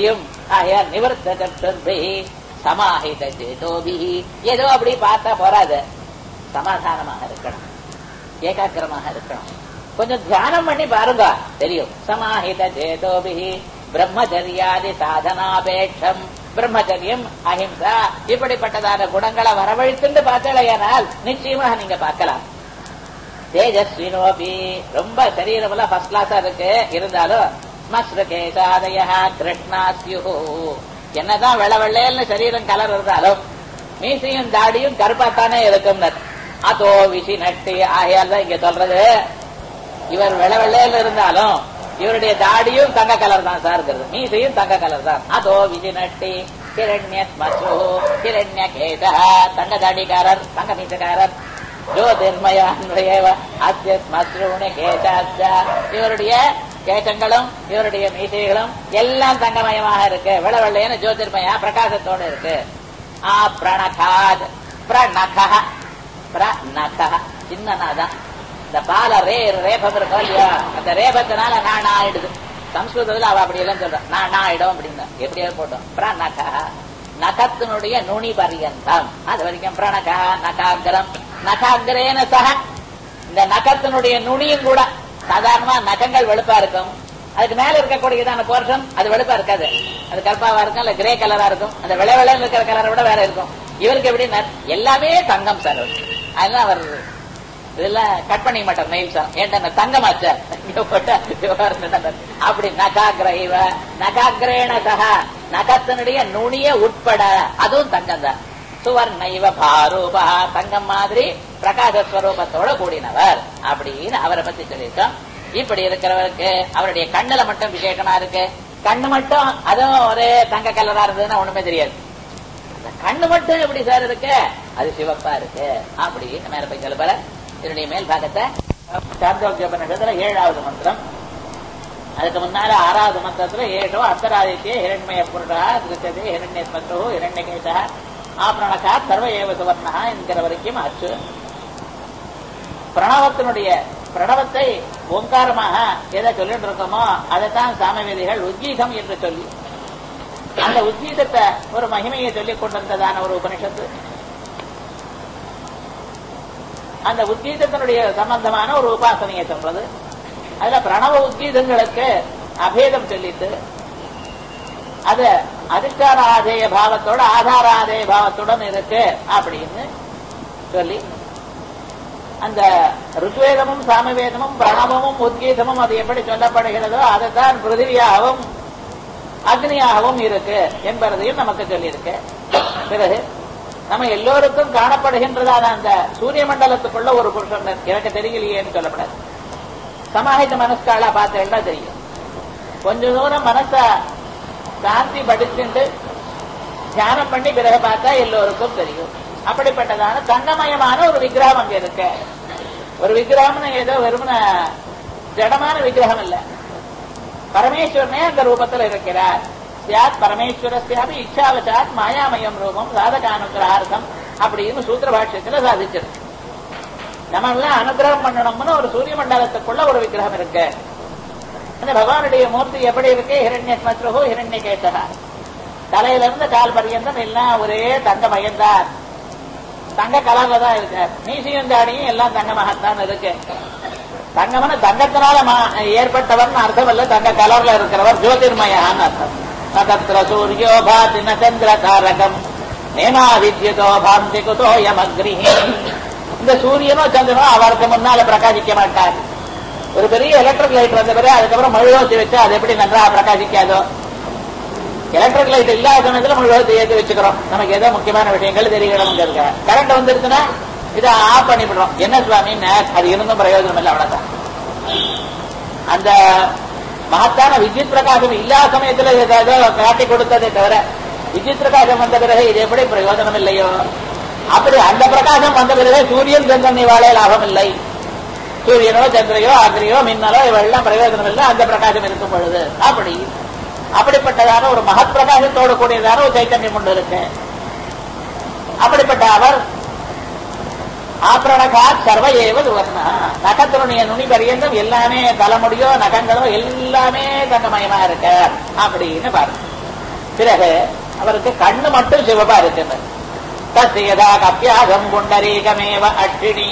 ஆயார் நிவர்த்த சப்தர்பி சமாஹித சேதோபி ஏதோ அப்படி பார்த்தா போறாது சமாதானமாக இருக்கணும் ஏகாக்கிரமாக இருக்கணும் கொஞ்சம் தியானம் பண்ணி பாருங்க தெரியும் சமாஹித சேதோபி பிரம்மச்சரியாதி சாதனாபேட்சம் பிரம்மச்சரியம் அஹிம்சா இப்படிப்பட்டதான குணங்களை வரவழைத்துண்டு பார்த்தலையானால் நிச்சயமாக நீங்க பார்க்கலாம் தேஜஸ்வினோபி ரொம்ப சரீரம் எல்லாம் ஃபர்ஸ்ட் கிளாஸா இருக்கு இருந்தாலும் ஸ்மஸ்ருகேசாதய கிருஷ்ணாஸ்யு என்னதான் வெள்ள வெள்ளையல்னு சரீரம் கலர் இருந்தாலும் மீசையும் தாடியும் கருப்பாத்தானே இருக்கும் அதோ விசி நட்டு ஆகையால் தான் இங்க சொல்றது இவர் வெள்ள வெள்ளையில இருந்தாலும் இவருடைய தாடியும் தங்க கலர் தான் சார் இருக்கிறது மீசையும் தங்க கலர் தான் அதோ விஜி நட்டி ஹிரண்ய ஸ்மசு ஹிரண்ய கேச தங்க தாடிக்காரர் தங்க மீசக்காரர் ஜோதிர்மயான்வய அஸ்ய ஸ்மஸ்ரூணி கேசாச்ச இவருடைய கேசங்களும் இவருடைய மீசைகளும் எல்லாம் தங்கமயமாக இருக்கு வெள்ள வெள்ளையான ஜோதிர்மயா பிரகாசத்தோட இருக்கு ஆ பிரணகாத் பிரணக பிரணக சின்னனாதான் இந்த பால ரே ரேபம் இருக்கும் இல்லையா அந்த ரேபத்தினால நான் ஆயிடுது சம்ஸ்கிருதத்துல அவ அப்படி எல்லாம் சொல்றான் நான் ஆயிடும் அப்படின்னா எப்படியோ போட்டோம் பிரணக நகத்தினுடைய நுனி பரியந்தம் அது வரைக்கும் பிரணக நகாகிரம் நகாகிரேன சக இந்த நகத்தினுடைய நுனியும் கூட சாதாரணமா நகங்கள் வெளுப்பா இருக்கும் அதுக்கு மேல இருக்கக்கூடியதான போர்ஷன் அது வெளுப்பா இருக்காது அது கருப்பாவா இருக்கும் இல்ல கிரே கலரா இருக்கும் அந்த விளை விளைன்னு இருக்கிற கலரை விட வேற இருக்கும் இவருக்கு எப்படின்னா எல்லாமே தங்கம் சார் அதெல்லாம் அவர் இதெல்லாம் கட் பண்ணி மாட்டார் நெயில்ஸ் ஏன்டா தங்கமாச்ச அப்படி நகாகிர இவ நகாகிரேண சக நகத்தினுடைய நுனிய உட்பட அதுவும் தங்கம் தான் சுவர்ண இவ பாரூபா தங்கம் மாதிரி பிரகாசஸ்வரூபத்தோட கூடினவர் அப்படின்னு அவரை பத்தி சொல்லியிருக்கோம் இப்படி இருக்கிறவருக்கு அவருடைய கண்ணுல மட்டும் விசேஷமா இருக்கு கண்ணு மட்டும் அதுவும் ஒரே தங்க கலரா இருந்ததுன்னா ஒண்ணுமே தெரியாது அந்த கண்ணு மட்டும் எப்படி சார் இருக்கு அது சிவப்பா இருக்கு அப்படின்னு மேல போய் சொல்ல இதனுடைய மேல் பாகத்தை சாந்தோக்கியோபனிஷத்துல ஏழாவது மந்திரம் அதுக்கு முன்னால ஆறாவது மந்திரத்துல ஏழோ அந்தராதித்ய ஹிரண்மய புருடா திருச்சது ஹிரண்யஸ்மத்ரு ஹிரண்யகேசா ஆப்ரணகா சர்வ ஏவ சுவர்ணா என்கிற வரைக்கும் ஆச்சு பிரணவத்தினுடைய பிரணவத்தை ஓங்காரமாக எதை சொல்லிட்டு இருக்கோமோ அதைத்தான் சாமவேதிகள் உத்கீதம் என்று சொல்லி அந்த உத்கீதத்தை ஒரு மகிமையை சொல்லிக் கொண்டிருந்ததான ஒரு உபனிஷத்து அந்த உத்கீதத்தினுடைய சம்பந்தமான ஒரு உபாசனையை சொல்றது அதுல பிரணவ உத்கீதங்களுக்கு அபேதம் சொல்லிட்டு அது அதிஷ்டான ஆதேய பாவத்தோட ஆதார ஆதேய பாவத்துடன் இருக்கு அப்படின்னு சொல்லி அந்த ருத்வேதமும் சாமவேதமும் பிரணவமும் உத்கீதமும் அது எப்படி சொல்லப்படுகிறதோ அதைத்தான் பிருத்திவியாகவும் அக்னியாகவும் இருக்கு என்பதையும் நமக்கு சொல்லியிருக்கு பிறகு நம்ம எல்லோருக்கும் காணப்படுகின்றதான அந்த சூரிய மண்டலத்துக்குள்ள ஒரு புருஷன் எனக்கு தெரியலையேன்னு சொல்லப்படாது சமாஹித மனஸ்காலா பார்த்தேன்னா தெரியும் கொஞ்ச தூரம் மனச சாந்தி படிச்சுட்டு தியானம் பண்ணி பிறகு பார்த்தா எல்லோருக்கும் தெரியும் அப்படிப்பட்டதான தங்கமயமான ஒரு விக்கிரகம் அங்க இருக்கு ஒரு விக்கிரகம்னு ஏதோ வெறுமன ஜடமான விக்கிரகம் இல்ல பரமேஸ்வரனே அந்த ரூபத்தில் இருக்கிறார் சியாத் பரமேஸ்வரஸ்யாபி இச்சாவசாத் மாயாமயம் ரூபம் சாதகானுகிரகார்த்தம் அப்படின்னு சூத்திர பாஷ்யத்துல சாதிச்சிருக்கு நம்ம எல்லாம் அனுகிரகம் பண்ணணும்னு ஒரு சூரிய மண்டலத்துக்குள்ள ஒரு விக்கிரகம் இருக்கு அந்த பகவானுடைய மூர்த்தி எப்படி இருக்கு ஹிரண்ய ஸ்மத்ருகு ஹிரண்ய கேசகா தலையில இருந்து கால் பரியந்தம் எல்லாம் ஒரே தங்க மயந்தான் தங்க கலர்ல தான் இருக்கு மீசியும் தாடியும் எல்லாம் தங்கமாகத்தான் இருக்கு தங்கம்னு தங்கத்தினால ஏற்பட்டவர்னு அர்த்தம் இல்ல தங்க கலர்ல இருக்கிறவர் ஜோதிர்மயான்னு அர்த்தம் நகத்திர சூரியோ பாதி நந்திர தாரகம் நேனாதித்யதோ பாந்தி குதோ யமக்ரிஹி இந்த சூரியனோ சந்திரனோ அவருக்கு முன்னால பிரகாசிக்க மாட்டார் ஒரு பெரிய எலக்ட்ரிக் லைட் வந்த பிறகு அதுக்கப்புறம் மழுவோத்தி வச்சு அது எப்படி நன்றாக பிரகாசிக்காதோ எலக்ட்ரிக் லைட் இல்லாத சமயத்துல முழுவதும் ஏற்றி வச்சுக்கிறோம் நமக்கு ஏதோ முக்கியமான விஷயங்கள் தெரியணுங்கிறதுக்கு கரண்ட் வந்துருச்சுன்னா இதை ஆஃப் பண்ணிவிடுறோம் என்ன சுவாமின்னு அது இருந்தும் பிரயோஜனம் இல்லை அவ்வளவுதான் அந்த மகத்தான வித்யுத் பிரகாசம் இல்லாத சமயத்துல ஏதோ காட்டி கொடுத்ததே தவிர வித்யுத் பிரகாசம் வந்த பிறகு இது எப்படி பிரயோஜனம் இல்லையோ அப்படி அந்த பிரகாசம் வந்த பிறகு சூரியன் சந்திரன் இவாளே லாபம் இல்லை சூரியனோ சந்திரையோ அக்னியோ மின்னலோ இவெல்லாம் பிரயோஜனம் இல்லை அந்த பிரகாசம் இருக்கும் பொழுது அப்படி அப்படிப்பட்டதான ஒரு மகத் பிரகாசத்தோடு கூடியதான ஒரு சைத்தன்யம் கொண்டு இருக்கு அப்படிப்பட்ட அவர் ஆப்ரணகா சர்வ ஏவ சுவர்ணா நகத்தினுடைய நுனி பரியந்தம் எல்லாமே தலைமுடியோ நகங்களோ எல்லாமே தங்கமயமா இருக்க அப்படின்னு பாருங்க பிறகு அவருக்கு கண்ணு மட்டும் சிவப்பா இருக்குது தசியதா கப்பியாகம் புண்டரீகமேவ அட்சிணி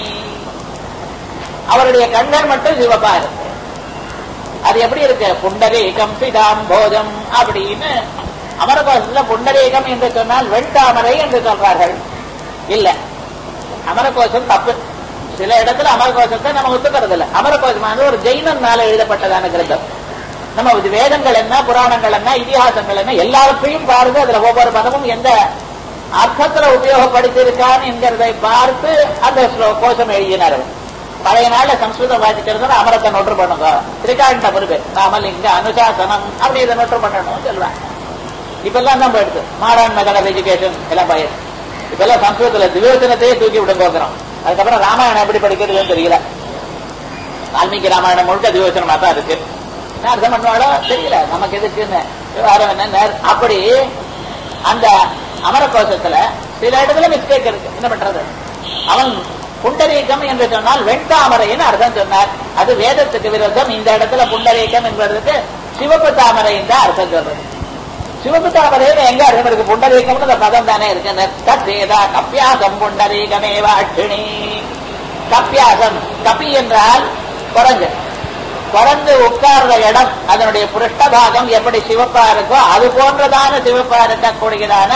அவருடைய கண்கள் மட்டும் சிவப்பா இருக்கு அது எப்படி இருக்கு புண்டரீகம் சிதாம் போஜம் அப்படின்னு அமரகோஷத்துல புண்டரீகம் என்று சொன்னால் வெண்தாமரை என்று சொல்றார்கள் இல்ல அமரகோஷம் தப்பு சில இடத்துல அமரகோஷத்தை நம்ம ஒத்துக்கிறது இல்ல அமரகோஷமானது ஒரு ஜெயினனால எழுதப்பட்டதான கிரந்தம் நம்ம இது வேதங்கள் என்ன புராணங்கள் என்ன இதிகாசங்கள் என்ன எல்லாவற்றையும் பாருங்க அதுல ஒவ்வொரு பதமும் எந்த அர்த்தத்துல உபயோகப்படுத்தி இருக்கான்னு என்கிறதை பார்த்து அந்த ஸ்லோ- கோஷம் எழுதினார் அவர். பழைய நாள்ல சம்ஸ்கிருதம் வாசிக்கிறது அமரத்தை நொற்று பண்ணுங்க திரிகாண்ட பொறுப்பு நாமல் இங்க அனுசாசனம் அப்படி இதை நொற்று பண்ணணும் சொல்லுவேன் இப்பெல்லாம் தான் போயிடுது மாடர்ன் மெத்தட் ஆஃப் எஜுகேஷன் எல்லாம் போயிடுது இப்பெல்லாம் சம்ஸ்கிருதத்துல திவ்யோசனத்தையே தூக்கி விட போகிறோம் அதுக்கப்புறம் ராமாயணம் எப்படி படிக்கிறதுன்னு தெரியல வால்மீகி ராமாயணம் முழுக்க திவ்யோசனமா தான் இருக்கு என்ன அர்த்தம் பண்ணுவாளோ தெரியல நமக்கு எதுக்குன்னு விவகாரம் என்ன நேர்- அப்படி அந்த அமரகோஷத்துல சில இடத்துல மிஸ்டேக் இருக்கு என்ன பண்றது அவன் புண்டரீகம் என்று சொன்னால் வெண்தாமரைன்னு அர்த்தம் சொன்னார் அது வேதத்துக்கு விரோதம் இந்த இடத்துல புண்டரீகம் என்பதற்கு சிவப்பு தாமரைன்னு தான் அர்த்தம் சொல்றது சிவப்பு தாமரைன்னு எங்க அர்த்தம் இருக்கு புண்டரீகம்னு அந்த பதம் தானே இருக்கு தத்தேதா கப்பியாசம் புண்டரீகமேவ அட்சிணி கப்பியாசம் கப்பி என்றால் குரங்கு குரங்கு உட்கார்ந்த இடம் அதனுடைய புருஷ்டபாகம் எப்படி சிவப்பா இருக்கோ அது போன்றதான சிவப்பா இருக்கக்கூடியதான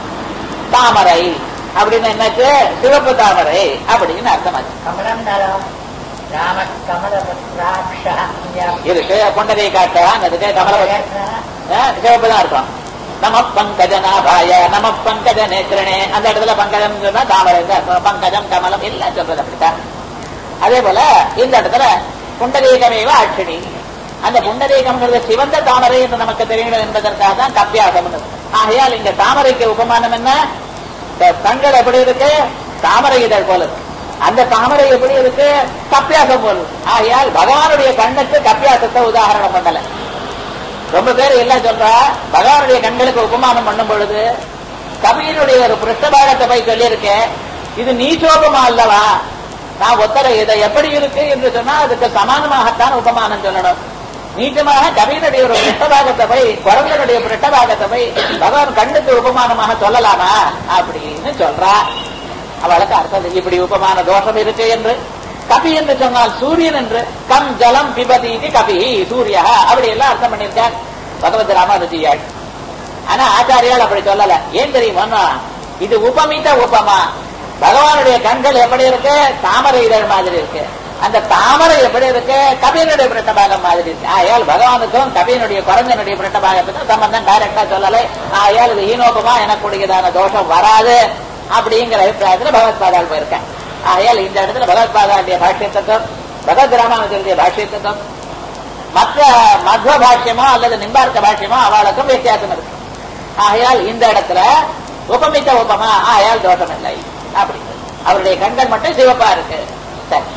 தாமரை அப்படின்னு என்னச்சு சிவப்பு தாமரை அப்படின்னு அர்த்தமாச்சு கமலம் நலம் ராம கமலபத்ராட்சா இருக்கு பொண்டரை காட்டான் அதுக்கு கமல சிவப்பு தான் இருக்கும் நம பங்கஜ நாபாய நம பங்கஜ நேத்திரனே அந்த இடத்துல பங்கஜம் சொன்னா தாமரை தான் இருக்கும். பங்கஜம் கமலம் எல்லாம் சொல்றது அப்படித்தான் அதே போல இந்த இடத்துல புண்டரீகமேவ அட்சணி அந்த புண்டரீகம்ங்கிறது சிவந்த தாமரை என்று நமக்கு தெரியணும் என்பதற்காக தான் கப்பியாசம் ஆகையால் இங்க தாமரைக்கு உபமானம் என்ன இந்த கண்கள் எப்படி இருக்கு தாமரை இதழ் போல இருக்கு. அந்த தாமரை எப்படி இருக்கு கப்பியாசம் போல இருக்கு. ஆகையால் பகவானுடைய கண்ணுக்கு கப்பியாசத்தை உதாரணம் பண்ணல ரொம்ப பேர் எல்லாம் சொல்றா பகவானுடைய கண்களுக்கு உபமானம் பண்ணும் பொழுது கபியினுடைய ஒரு பிருஷ்டபாகத்தை போய் சொல்லியிருக்கேன் இது நீச்சோபமா அல்லவா நான் ஒத்தரை இதை எப்படி இருக்கு என்று சொன்னா அதுக்கு சமானமாகத்தான் உபமானம் சொல்லணும் நீச்சமாக கபியினுடைய ஒரு பிருஷ்டபாகத்தை போய் குரங்கனுடைய பிருஷ்டபாகத்தை போய் பகவான் கண்ணுக்கு உபமானமாக சொல்லலாமா அப்படின்னு சொல்றா அவளுக்கு அர்த்தம் இப்படி உபமான தோஷம் இருக்கு என்று கபி என்று சொன்னால் சூரியன் என்று கம் ஜலம் பிபதி இது கபி சூரியா அப்படி எல்லாம் அர்த்தம் பண்ணியிருக்கார் பகவத் ராமானுஜியாள் ஆனா ஆச்சாரியால் அப்படி சொல்லல ஏன் தெரியுமா இது உபமித்த உபமா பகவானுடைய கண்கள் எப்படி இருக்கு தாமரை இதழ் மாதிரி இருக்கு அந்த தாமரை எப்படி இருக்கு கபியனுடைய பிரட்டபாகம் மாதிரி இருக்கு ஆயால் பகவானுக்கும் கபியனுடைய குரங்கனுடைய பிரட்டபாகத்துக்கும் சம்பந்தம் டைரக்டா சொல்லலை ஆயால் இது ஈனோபமா எனக்கூடியதான தோஷம் வராது அப்படிங்கிற அபிப்பிராயத்துல பகவத் பாதால் போயிருக்கேன் ஆகையால் இந்த இடத்துல பகவத்பாதாவுடைய பாஷ்யத்துக்கும் பகவத் ராமானுஜருடைய பாஷ்யத்துக்கும் மற்ற மத்வ பாஷ்யமோ அல்லது நிம்பார்க்க பாஷ்யமோ அவளுக்கும் வித்தியாசம் இருக்கு ஆகையால் இந்த இடத்துல உபமித்த உபமா ஆயால் தோஷம் இல்லை அப்படி அவருடைய கண்கள் மட்டும் சிவப்பா இருக்கு சரி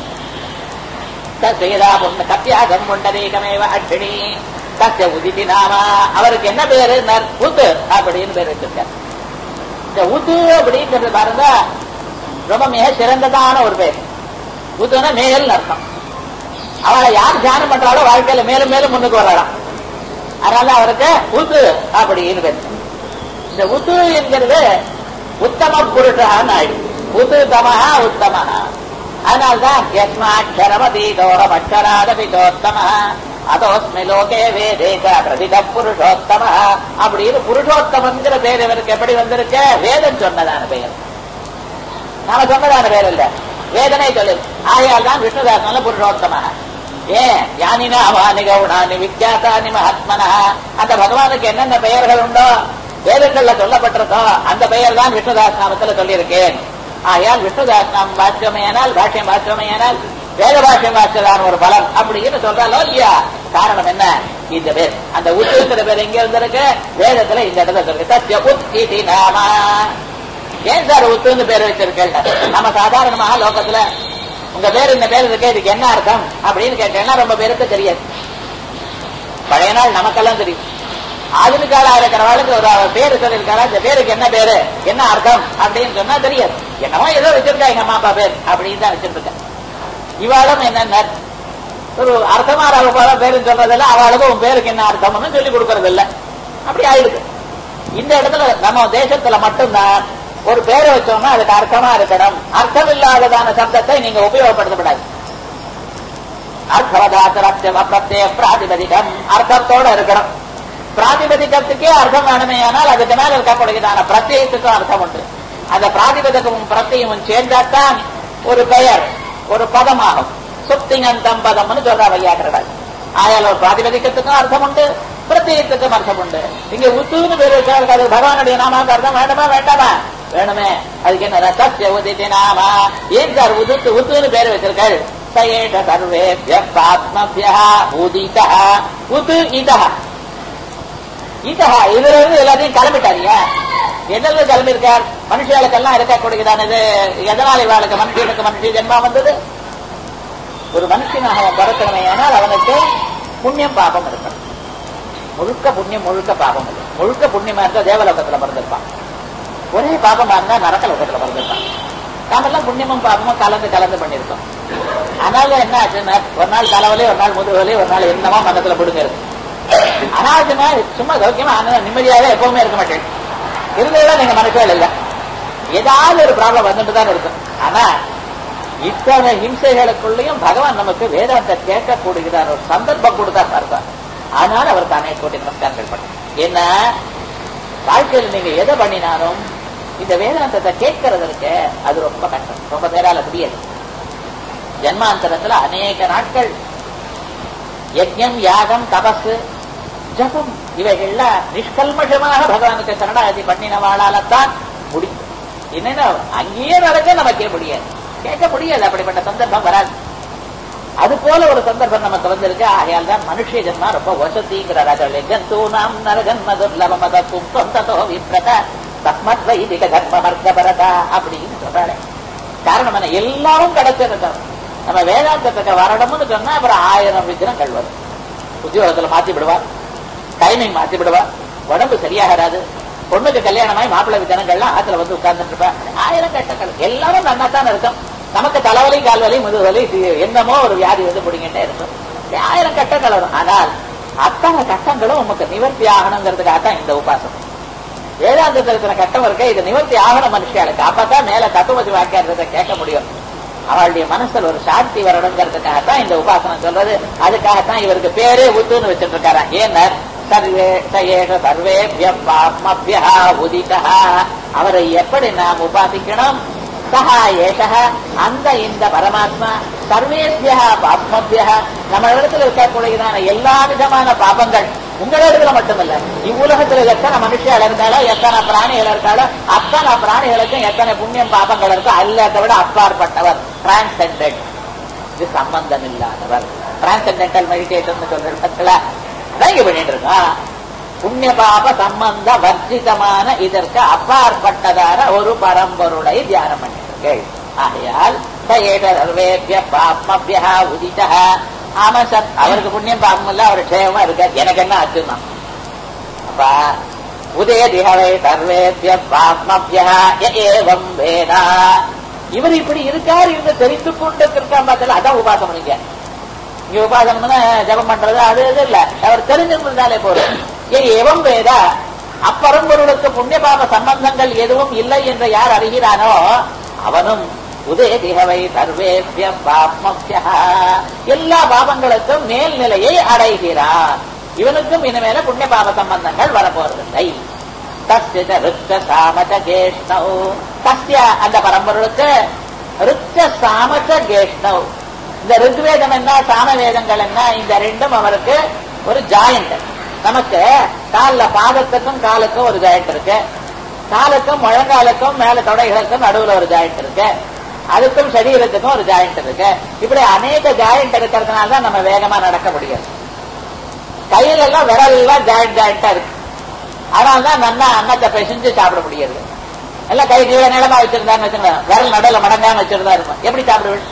தசேதா பொண்ணு கப்பியாகம் பொண்டரேகமேவ அட்சிணி தச உதிதி நாமா அவருக்கு என்ன பேரு நர் உத்து அப்படின்னு பேர் வச்சிருக்கார் இந்த உத்து அப்படிங்கிறது பாருங்க ரொம்ப மிக சிறந்ததான ஒரு பேர் உத்துனா மேல் அர்த்தம் அவளை யார் தியானம் பண்றாளோ வாழ்க்கையில மேலும் மேலும் முன்னுக்கு வரலாம் அதனால அவருக்கு உத்து அப்படின்னு பேர் இந்த உத்து என்கிறது உத்தம புருஷான்னு ஆயிடும் உத்து தமஹா உத்தமஹா அதனால்தான் யஸ்மாட்சரமதி தோரம் அக்ஷராதபி சோத்தம அதோஸ்மி லோகே வேதேக பிரதித புருஷோத்தம அப்படின்னு புருஷோத்தமங்கிற பேர் இவருக்கு எப்படி வந்திருக்க வேதம் சொன்னதான பெயர் நாம சொன்னதான பேர் இல்ல வேதனை சொல்லு ஆயால் தான் விஷ்ணுதாசனால புருஷோத்தம ஏன் யானினா வாணி கவுனானி வித்யாசானி மகாத்மனா அந்த பகவானுக்கு என்னென்ன பெயர்கள் உண்டோ வேதங்கள்ல சொல்லப்பட்டிருக்கோ அந்த பெயர் தான் விஷ்ணுதாஸ் நாமத்துல சொல்லியிருக்கேன் ஆகையால் விஷ்ணுதாஸ் நாம் பாஷ்யமையானால் பாஷ்யம் பாஷ்யமையானால் வேத பாஷ்யம் பாஷ்யதான ஒரு பலன் அப்படின்னு சொல்றாலோ இல்லையா காரணம் என்ன இந்த பேர் அந்த உத்திங்கிற பேர் எங்க வந்திருக்கு வேதத்துல இந்த இடத்துல இருக்கு சத்ய உத்தி நாமா ஏன் சார் உத்துன்னு பேர் வச்சிருக்கேன் நம்ம சாதாரணமாக லோகத்துல உங்க பேர் இந்த பேர் இருக்கு இதுக்கு என்ன அர்த்தம் அப்படின்னு கேட்டேன்னா ரொம்ப பேருக்கு தெரியாது பழைய நாள் நமக்கெல்லாம் தெரியும் ஆளுக்காளா இருக்கிறவளுக்கு ஒரு பேரு சொல்லியிருக்காரா இந்த பேருக்கு என்ன பேரு என்ன அர்த்தம் அப்படின்னு சொன்னா தெரியாது என்னமோ ஏதோ வச்சிருக்கா எங்க அம்மா அப்பா பேர் அப்படின்னு தான் வச்சிருக்கேன் இவாளும் என்னென்ன ஒரு அர்த்தமான போல பேருன்னு சொல்றதில்ல அவளுக்கும் உன் பேருக்கு என்ன அர்த்தம்னு சொல்லி கொடுக்கறது இல்ல அப்படி ஆயிடுது இந்த இடத்துல நம்ம தேசத்துல மட்டும்தான் ஒரு பேரை வச்சோம்னா அதுக்கு அர்த்தமா இருக்கணும் அர்த்தம் இல்லாததான சப்தத்தை நீங்க உபயோகப்படுத்தப்படாது அர்த்தவதாத்திரத்திய பிரத்யேக பிராதிபதிகம் அர்த்தத்தோட இருக்கணும் பிராதிபதிகத்துக்கே அர்த்தம் வேணுமே ஆனால் அதுக்கு மேல இருக்கக்கூடியதான பிரத்யேகத்துக்கும் அர்த்தம் உண்டு அந்த பிராதிபதகமும் பிரத்தியமும் சேர்ந்தாத்தான் ஒரு பெயர் ஒரு பதமாகும் சுப்திங்கந்தம் பதம்னு சொல்றா வையாக்கிறவர் ஆயால் ஒரு பிராதிபதிக்கத்துக்கும் அர்த்தம் உண்டு பிரத்யேகத்துக்கும் அர்த்தம் உண்டு இங்க உத்துன்னு பேர் வச்சாருக்கு அது பகவானுடைய நாமாக்கு அர்த்தம் வேண்டுமா வேண்டாமா வேணுமே அதுக்கு என்ன ரத்தஸ்ய உதித்தி நாமா ஏன் சார் உதுத்து உத்துன்னு பேர் வச்சிருக்காரு சயேஷ சர்வேபிய பாத்மபியா உதிதா உது இதா இதா இதுல இருந்து எல்லாத்தையும் கிளம்பிட்டாரியா என்னது கிளம்பியிருக்கார் மனுஷர்களுக்கெல்லாம் இருக்கக்கூடியதானது எதனால் இவாளுக்கு மனுஷனுக்கு மனுஷ ஜென்மா வந்தது ஒரு மனுஷனாக அவன் பிறக்கணுமே ஆனால் அவனுக்கு புண்ணியம் பாபம் இருக்கணும் முழுக்க புண்ணியம் முழுக்க பாபம் இல்லை முழுக்க புண்ணியமா இருந்தா தேவலோகத்துல பிறந்திருப்பான் ஒரே பாபமா இருந்தா நரக்க லோகத்துல பிறந்திருப்பான் நாமெல்லாம் புண்ணியமும் பாபமும் கலந்து கலந்து பண்ணிருக்கோம் அதனால என்ன ஆச்சுன்னா ஒரு நாள் தலைவலி ஒரு நாள் முதுகலி ஒரு நாள் என்னமோ மனத்துல பிடுங்கிறது அனாவசியமா சும்மா சௌக்கியமா ஆனா நிம்மதியாவே எப்பவுமே இருக்க மாட்டேன் இருந்ததுதான் நீங்க மனுஷர்கள் இல்ல ஏதாவது ஒரு ப்ராப்ளம் வந்துட்டு தான் இருக்கும் ஆனா இத்தனை ஹிம்சைகளுக்குள்ளேயும் பகவான் நமக்கு வேதாந்த கேட்கக்கூடியதான ஒரு சந்தர்ப்பம் கொடுத்தா பார்ப்பார் அதனால அவர் தானே கோட்டி நமஸ்காரங்கள் பண்ண என்ன வாழ்க்கையில் நீங்க எதை பண்ணினாலும் இந்த வேதாந்தத்தை கேட்கறது இருக்கு அது ரொம்ப கஷ்டம் ரொம்ப பேரால முடியாது ஜன்மாந்தரத்துல அநேக நாட்கள் யஜ்யம் யாகம் தபசு ஜபம் இவைகள்ல நிஷ்கல்மஷமாக பகவானுக்கு சரணாகதி பண்ணினவாளால்தான் முடியும் என்னன்னா அங்கேயே நடக்க நமக்கே முடியாது கேட்க முடியாது அப்படிப்பட்ட சந்தர்ப்பம் வராது அது போல ஒரு சந்தர்ப்பம் நமக்கு வந்திருக்கு ஆகையால் தான் மனுஷ ஜன்மா ரொம்ப வசதிங்கிற ராஜாவில் ஜந்து நாம் நரஜன்ம துர்லபமத பும் ததோ விப்ரத தஸ்மத் வைதிக தர்ம மர்த்தபரதா அப்படின்னு சொல்றாரு காரணம் என்ன எல்லாரும் கிடைச்சிருக்கோம் நம்ம வேதாந்தத்துக்கு வரணும்னு சொன்னா அப்புறம் ஆயிரம் விக்கிரங்கள் வரும் உத்தியோகத்துல மாத்தி விடுவார் டைமிங் மாத்தி விடுவார் உடம்பு சரியாகாது பொண்ணுக்கு கல்யாணமாய் மாப்பிள்ளை வித்தனங்கள்லாம் ஆத்துல வந்து உட்கார்ந்துட்டு இருப்பா ஆயிரம் கட்டங்கள் எல்லாரும் நன்னா தான் இருக்கும் நமக்கு தலைவலி கால்வலி முதுவலி என்னமோ ஒரு வியாதி வந்து பிடிங்கிட்டே இருக்கும் ஆயிரம் கட்டங்கள் வரும் ஆனால் அத்தனை கட்டங்களும் உமக்கு நிவர்த்தி ஆகணுங்கிறதுக்காக தான் இந்த உபாசம் வேதாந்தத்தில் இருக்கிற கட்டம் இருக்க இது நிவர்த்தி ஆகணும் மனுஷியாளுக்கு அப்பதான் மேல தத்துவதி வாக்கியத்தை கேட்க முடியும் அவளுடைய மனசுல ஒரு சாந்தி வரணுங்கிறதுக்காகத்தான் இந்த உபாசனம் சொல்றது அதுக்காகத்தான் இவருக்கு பேரே உத்துன்னு வச்சுட்டு இருக்காரா ஏன்னா சர்வே சயேஷ சர்வேபிய பாப்மபியா உதிதா அவரை எப்படி நாம் உபாசிக்கணும் சஹா ஏஷக அந்த இந்த பரமாத்மா சர்வேபியா பாப்மபியா நம்ம இடத்துல இருக்கக்கூடியதான எல்லா விதமான பாபங்கள் உங்களிடத்துல மட்டுமல்ல இவ்வுலகத்துல எத்தனை மனுஷியால் இருக்காளோ எத்தனை பிராணிகள் இருக்காளோ அத்தனை பிராணிகளுக்கும் எத்தனை புண்ணியம் பாபங்கள் இருக்கோ அல்லதை விட அப்பாற்பட்டவர் டிரான்சென்டென்ட் இது சம்பந்தம் இல்லாதவர் டிரான்சென்டென்டல் மெடிடேஷன் சொல்ற இடத்துல அதான் இங்க பண்ணிட்டு இருக்கோம் புண்ணிய பாப சம்பந்த வர்ஜிதமான இதற்கு அப்பாற்பட்டதான ஒரு பரம்பொருளை தியானம் பண்ணிருக்கீர்கள் ஆகையால் சர்வேபிய பாப்மபியா உதிதா ஆமா சார் அவருக்கு புண்ணியம் பாபம் இல்ல அவர் க்ஷேமமா இருக்கார் எனக்கு என்ன ஆச்சுன்னா அப்ப உதய திகவை சர்வேபிய பாப்மபியா ஏவம் வேதா இவர் இப்படி இருக்கார் என்று தெரிந்து கொண்டு இருக்கான் பார்த்தல அதான் உபாசம் பண்ணிக்க இங்க உபாசனம்னா ஜபம் பண்றது அது இது இல்ல அவர் தெரிஞ்சிருந்தாலே போதும் ஏ எவம் வேதா அப்பரம்பொருளுக்கு புண்ணிய பாப சம்பந்தங்கள் எதுவும் இல்லை என்று யார் அறிகிறானோ அவனும் உதய திகவை சர்வேபிய பாப்மபியா எல்லா பாபங்களுக்கும் மேல்நிலையை அடைகிறான் இவனுக்கும் இனிமேல புண்ணிய பாப சம்பந்தங்கள் வரப்போறதில்லை தஸ்ய ருத்த சாமச்ச கேஷ்ணவ் தஸ்ய அந்த பரம்பொருளுக்கு ருத்த சாமச்ச கேஷ்ணவ் இந்த ருக்வேதம் என்ன சாமவேதங்கள் என்ன இந்த ரெண்டும் அவருக்கு ஒரு ஜாயிண்ட் நமக்கு கால்ல பாதத்துக்கும் காலுக்கும் ஒரு ஜாயிண்ட் இருக்கு காலுக்கும் முழங்காலுக்கும் மேல தொடைகளுக்கும் நடுவுல ஒரு ஜாயிண்ட் இருக்கு அதுக்கும் சரீரத்துக்கும் ஒரு ஜாயிண்ட் இருக்கு இப்படி அநேக ஜாயிண்ட் இருக்கிறதுனால தான் நம்ம வேகமா நடக்க முடியாது கையில எல்லாம் விரல் எல்லாம் ஜாயிண்ட் ஜாயிண்டா இருக்கு அதனாலதான் நல்லா அன்னத்தை பிசைஞ்சு சாப்பிட முடியாது எல்லாம் கை கீழே நிலமா வச்சிருந்தான்னு வச்சுக்கோங்க விரல் நடுவுல மடங்காம வச்சிருந்தா இருக்கும் எப்படி சாப்பிடுவேன்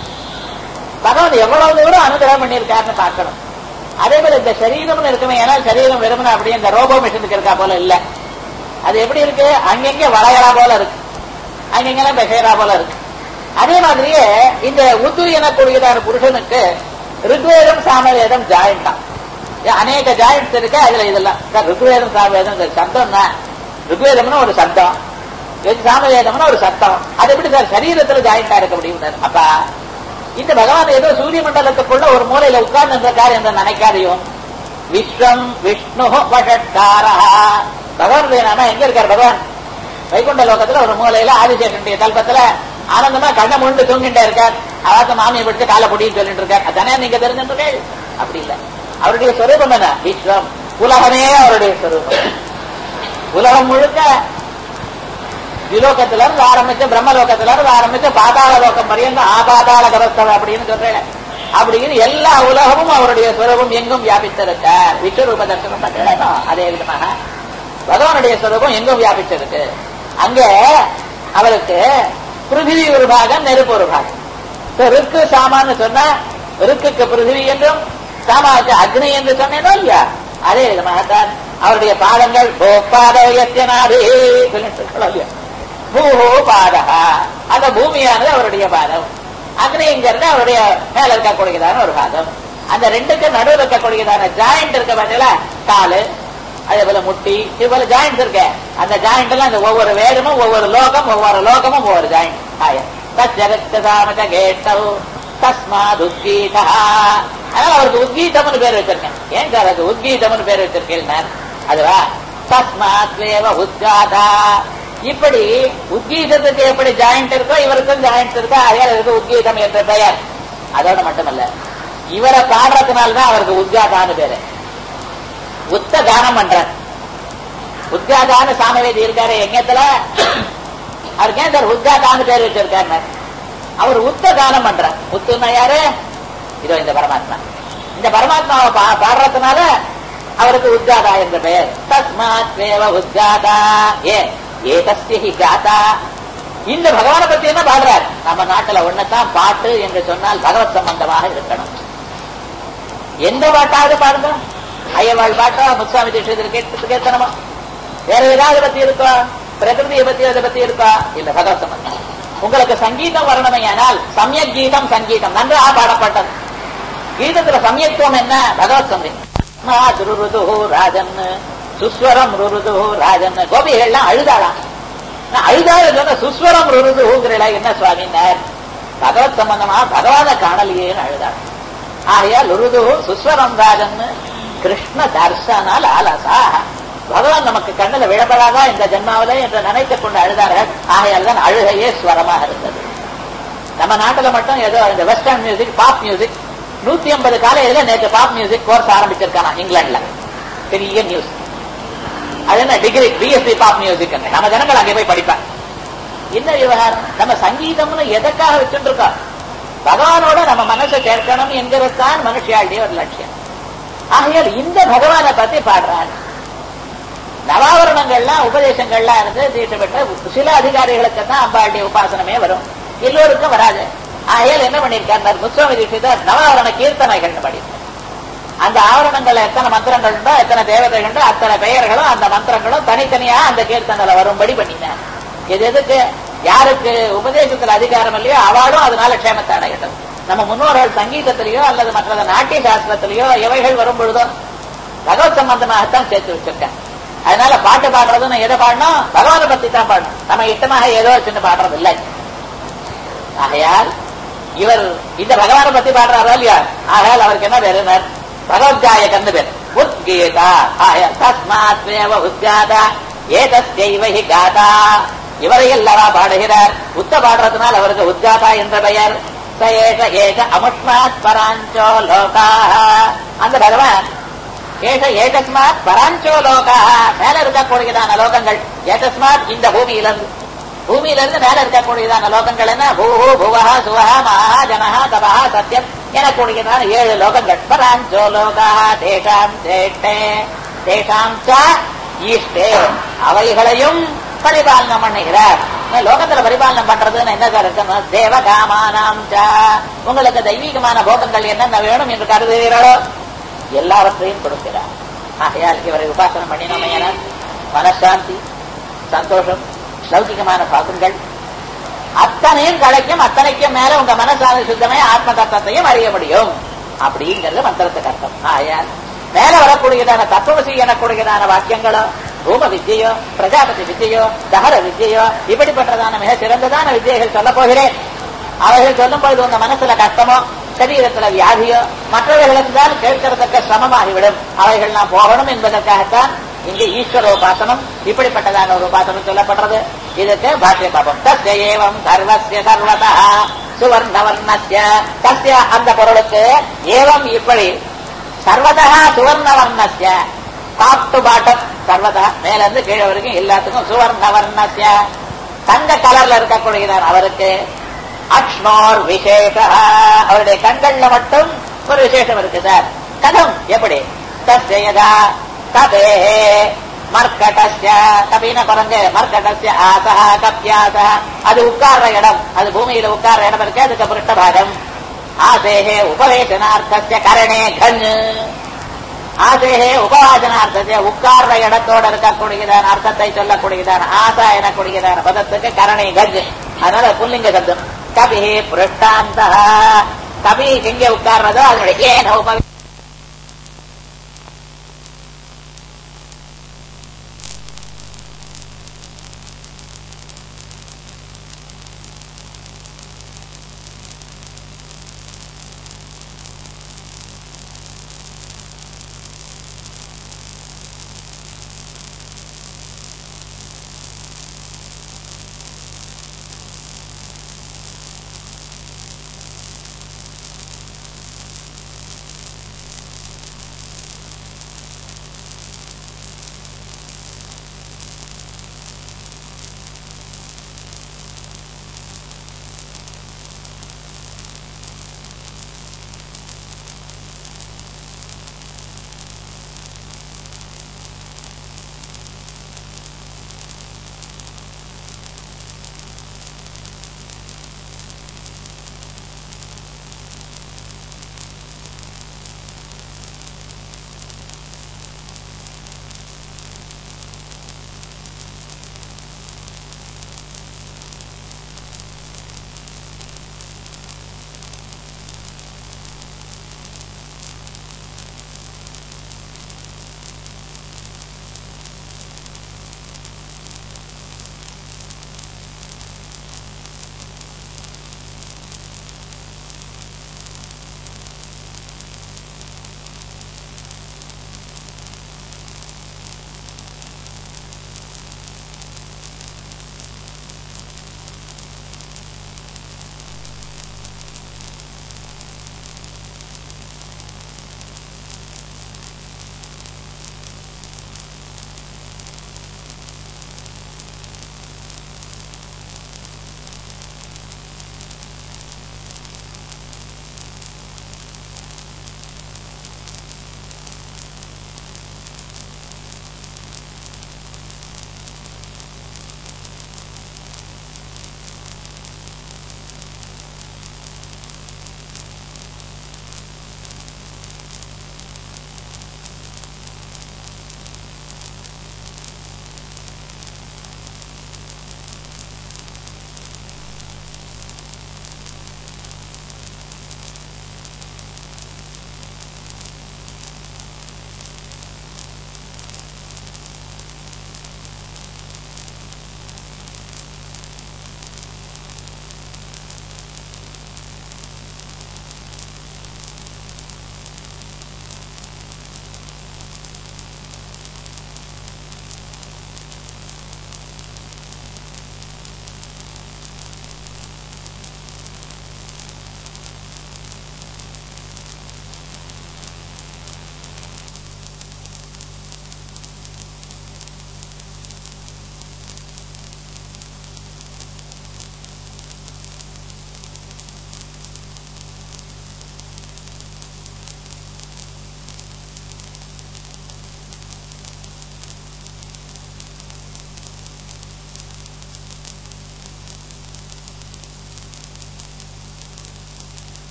பகவான் எவ்வளவு தூரம் அனுகிரகம் பண்ணியிருக்காருன்னு பார்க்கணும் அதே போல இந்த சரீரம்னு இருக்குமே ஏன்னா சரீரம் வெறுமன அப்படியே இந்த ரோபோ மிஷினுக்கு இருக்கா போல இல்ல அது எப்படி இருக்கு அங்கங்க வளையறா போல இருக்கு அங்கங்கெல்லாம் பெசையறா போல இருக்கு அதே மாதிரியே இந்த உத்து எனக்கூடியதான புருஷனுக்கு ருக்வேதம் சாமவேதம் ஜாயிண்ட் தான் அநேக ஜாயிண்ட்ஸ் இருக்கு அதுல இதெல்லாம் ருக்வேதம் சாமவேதம் சப்தம் தான் ருக்வேதம்னு ஒரு சத்தம் சாமவேதம்னு ஒரு சத்தம் அது எப்படி சார் சரீரத்துல ஜாயிண்டா இருக்க முடியும் அப்பா இந்த பகவான் ஏதோ சூரிய மண்டலத்துக்குள்ள ஒரு மூலையில உட்கார்ந்து இருக்காரு என்று நினைக்காதையும் விஸ்வம் விஷ்ணு வஷட்காரா பகவானுடைய நாம எங்க இருக்கார் பகவான் வைகுண்ட லோகத்துல ஒரு மூலையில ஆதிசேஷனுடைய கல்பத்துல ஆனந்தமா கண்ணை முண்டு தூங்கிட்டே இருக்கார் அவாத்த மாமியை பிடிச்சு காலை பொடின்னு சொல்லிட்டு இருக்கார் அதானே நீங்க தெரிஞ்சுட்டு அப்படி இல்ல அவருடைய ஸ்வரூபம் என்ன விஸ்வம் உலகமே அவருடைய ஸ்வரூபம் உலகம் முழுக்க விலோகத்துல இருந்து ஆரம்பிச்சு பிரம்மலோகத்துல இருந்து ஆரம்பிச்சு பாதாள லோகம் பரியந்த ஆபாதாள கரஸ்தவ அப்படின்னு சொல்றேன் அப்படின்னு எல்லா உலகமும் அவருடைய ஸ்வரூபம் எங்கும் வியாபித்திருக்கார் விஸ்வரூப தர்சனம் பண்ணணும் அதே விதமாக பகவானுடைய ஸ்வரூபம் எங்கும் வியாபிச்சிருக்கு அங்கே அவருக்கு பிருத்திவி ஒரு பாகம் நெருப்பு ஒரு பாகம் ருக்கு சாமான்னு சொன்னா ருக்குக்கு பிருத்திவி என்றும் சாமாவுக்கு அக்னி என்று சொன்னேனோ இல்லையா அதே விதமாகத்தான் அவருடைய பாதங்கள் பாதயத்தினாதே சொல்லிட்டு இல்லையா பூஹோ பாதகா அந்த பூமியானது அவருடைய பாதம் அக்னிங்கிறது அவருடைய மேல இருக்கக்கூடியதான ஒரு பாதம் அந்த ரெண்டுக்கு நடுவில் இருக்கக்கூடியதான ஜாயிண்ட் இருக்க பார்த்தீங்களா காலு அதே போல முட்டி இது போல ஜாயிண்ட் இருக்கு அந்த ஜாயிண்ட் எல்லாம் அந்த ஒவ்வொரு வேதமும் ஒவ்வொரு லோகம் ஒவ்வொரு லோகமும் ஒவ்வொரு ஜாயிண்ட் ஆய தச்சரக்தாமக கேட்டவு தஸ்மாத் உத்கீதா அதனால அவருக்கு உத்கீதம்னு பேர் வச்சிருக்கேன் ஏன் சார் அது உத்கீதம்னு பேர் வச்சிருக்கேன் அதுவா தஸ்மாத் வேவ உத்காதா இப்படி உத்கீதத்துக்கு எப்படி ஜாயிண்ட் இருக்கோ இவருக்கும் ஜாயிண்ட் இருக்கோ அதே இருக்கு உத்கீதம் என்ற பெயர் அதோட மட்டுமல்ல இவரை பாடுறதுனால்தான் அவருக்கு உத்காதான்னு பேரு உத்த தானம் பண்றார் உத்காதான சாமவேதி இருக்காரு எங்கத்துல அவருக்கு ஏன் சார் உத்காதான்னு பேர் வச்சிருக்காரு அவர் உத்த தானம் பண்றார் உத்துனா யாரு இதோ இந்த பரமாத்மா இந்த பரமாத்மாவை பாடுறதுனால அவருக்கு உத்காதா என்ற பெயர் தஸ்மாத் வேவ உத்காதா ஏ ஏதஸ்தி காதா இந்த பகவானை பத்தி என்ன பாடுறார் நம்ம நாட்டுல ஒண்ணுதான் பாட்டு என்று சொன்னால் பகவத் சம்பந்தமாக இருக்கணும் எந்த பாட்டாவது பாடுங்க ஐயவாள் பாட்டா முத்துசாமி தீட்சிதர் கேட்டு கேட்கணுமா வேற ஏதாவது பத்தி இருக்கா பிரகிருதியை பத்தி அதை பத்தி இருக்கா இல்ல பகவத் சம்பந்தம் உங்களுக்கு சங்கீதம் வரணுமையானால் சமயக் கீதம் சங்கீதம் நன்றாக பாடப்பட்டது கீதத்துல சமயத்துவம் என்ன பகவத் சங்கீதம் துருருது ராஜன் சுஸ்வரம் ருருது ராஜன் கோபிகள்லாம் அழுதாளாம் அழுதாள் சொன்ன சுஸ்வரம் ருருது ஊங்கிறா என்ன சுவாமினார் பகவத் சம்பந்தமா பகவான காணலையேன்னு அழுதாள் ஆகையால் உருது சுஸ்வரம் ராஜன் கிருஷ்ண தர்சனால் ஆலசா பகவான் நமக்கு கண்ணில் விழப்படாதா இந்த ஜென்மாவில என்று நினைத்துக் கொண்டு அழுதார்கள் ஆகையால் தான் அழுகையே ஸ்வரமாக இருந்தது நம்ம நாட்டுல மட்டும் ஏதோ இந்த வெஸ்டர்ன் மியூசிக் பாப் மியூசிக் நூத்தி ஐம்பது காலையில நேற்று பாப் மியூசிக் கோர்ஸ் ஆரம்பிச்சிருக்கானா இங்கிலாந்துல பெரிய நியூஸ் அது என்ன டிகிரி பிஎஸ்சி பாப் மியூசிக் நம்ம ஜனங்கள் அங்கே போய் படிப்பாங்க என்ன விவகாரம் நம்ம சங்கீதம்னு எதற்காக வச்சுட்டு இருக்கோம் பகவானோட நம்ம மனசை சேர்க்கணும் என்கிறது தான் மனுஷியாளுடைய ஒரு லட்சியம் ஆகையால் இந்த பகவானை பத்தி பாடுறாரு நவாவரணங்கள்லாம் உபதேசங்கள்லாம் இருந்து தீட்டப்பட்ட சில அதிகாரிகளுக்கு தான் அம்பாளுடைய உபாசனமே வரும் எல்லோருக்கும் வராது ஆகையால் என்ன பண்ணியிருக்கார் முஸ்வாமி தீட்சிதர் நவாவரண கீர்த்தனைகள் படித்தார் அந்த ஆவரணங்கள்ல எத்தனை மந்திரங்கள் உண்டோ எத்தனை தேவதைகள் உண்டோ அத்தனை பெயர்களும் அந்த மந்திரங்களும் தனித்தனியா அந்த கீர்த்தனையில வரும்படி பண்ணினார் இது எதுக்கு யாருக்கு உபதேசத்துல அதிகாரம் இல்லையோ அவளும் அதனால க்ஷேமத்தை அடையட்டும் நம்ம முன்னோர்கள் சங்கீதத்திலேயோ அல்லது மற்ற நாட்டிய சாஸ்திரத்திலேயோ எவைகள் வரும் பொழுதோ பகவத் சம்பந்தமாகத்தான் சேர்த்து வச்சிருக்கேன் அதனால பாட்டு பாடுறதுன்னு எதை பாடணும் பகவானை பத்தி தான் பாடணும் நம்ம இஷ்டமாக ஏதோ வச்சுன்னு பாடுறது இல்லை ஆகையால் இவர் இந்த பகவானை பத்தி பாடுறாரோ இல்லையா ஆகையால் அவருக்கு என்ன பேரு பகவத்காயகன்னு பேர் உத்கீதா ஆகையால் தஸ்மாத் வேவ உத்காதா ஏதஸ்யைவ ஹி காதா இவரை அல்லவா பாடுகிறார் உத்த பாடுறதுனால் அவருக்கு உத்காதா என்ற பெயர் ச ஏக ஏக அமுஷ்மாத் பராஞ்சோ லோகா அந்த பகவான் ஏக ஏகஸ்மாத் பராஞ்சோ லோகா மேல இருக்கக்கூடியதான லோகங்கள் ஏகஸ்மாத் இந்த பூமியிலிருந்து பூமியிலிருந்து மேல இருக்கக்கூடியதான லோகங்கள் என்ன பூஹு புவஹா சுவஹா மகா ஜனஹா தபஹா சத்தியம் எனக்கூடியதான ஏழு லோகங்கள் பராஞ்சோ லோகா தேஷாம் சேட்டே தேஷாம் ச ஈஷ்டே அவைகளையும் பரிபாலனம் பண்ணுகிறார் லோகத்துல பரிபாலனம் பண்றதுன்னு என்ன சார் இருக்கணும் தேவகாமானாம் ச உங்களுக்கு தெய்வீகமான போகங்கள் என்னென்ன வேணும் என்று கருதுகிறீர்களோ எல்லாவற்றையும் கொடுக்கிறார் ஆகையால் இவரை உபாசனம் பண்ணினோமையான மனசாந்தி சந்தோஷம் லௌகிகமான பாகங்கள் அத்தனையும் கிடைக்கும் அத்தனைக்கும் மேல உங்க மனசான சுத்தமே ஆத்ம தத்துவத்தையும் அறிய முடியும் அப்படிங்கிறது மந்திரத்துக்கு அர்த்தம் ஆகையால் மேல வரக்கூடியதான தத்துவசி எனக்கூடியதான வாக்கியங்களோ பூம வித்தியையோ பிரஜாபதி வித்தியையோ தகர வித்தியையோ இப்படிப்பட்டதான மிக சிறந்ததான வித்தியைகள் சொல்ல போகிறேன் அவைகள் சொல்லும் பொழுது உங்க மனசுல கஷ்டமோ சரீரத்துல வியாதியோ மற்றவைகள் இருந்தால் கேட்கறதுக்கு சிரமமாகிவிடும் அவைகள் நான் போகணும் என்பதற்காகத்தான் இங்கே ஈஸ்வர உபாசனம் இப்படிப்பட்டதான ஒரு உபாசனம் சொல்லப்படுறது இதுக்கு பாஷ்ய பாபம் தஸ்ய ஏவம் சர்வசிய சர்வதா சுவர்ணவர்ணஸ்ய தஸ்ய அந்த பொருளுக்கு ஏவம் இப்படி சர்வதா சுவர்ணவர்ணஸ்ய டாப் டு பாட்டம் சர்வதா மேல இருந்து கீழே வரைக்கும் எல்லாத்துக்கும் சுவர்ணவர்ணஸ்ய தங்க கலர்ல இருக்கக்கூடியதான் அவருக்கு அக்ஷ்ணோர் விசேஷ அவருடைய கண்கள்ல மட்டும் ஒரு விசேஷம் இருக்கு சார் கதம் எப்படி தஸ்யதா கபே மர்க்கடஸ்ய கபீன குரங்கு மர்க்கடஸ்ய ஆசா கப்யாசா அது உட்கார்ற இடம் அது பூமியில உட்கார்ற இடம் இருக்கு அதுக்கு பிருஷ்டபாகம் ஆசேகே உபவேசனார்த்தஸ்ய கரணே கண்ணு ஆசேகே உபவாசனார்த்தத்தை உட்கார்ற இடத்தோட இருக்கக்கூடியதான அர்த்தத்தை சொல்லக்கூடியதான ஆசா எனக்கூடியதான பதத்துக்கு கரணை கஜ் அதனால புல்லிங்க சப்தம் கபி பிருஷ்டாந்த கபி எங்கே உட்கார்றதோ அதனுடைய ஏன உபவி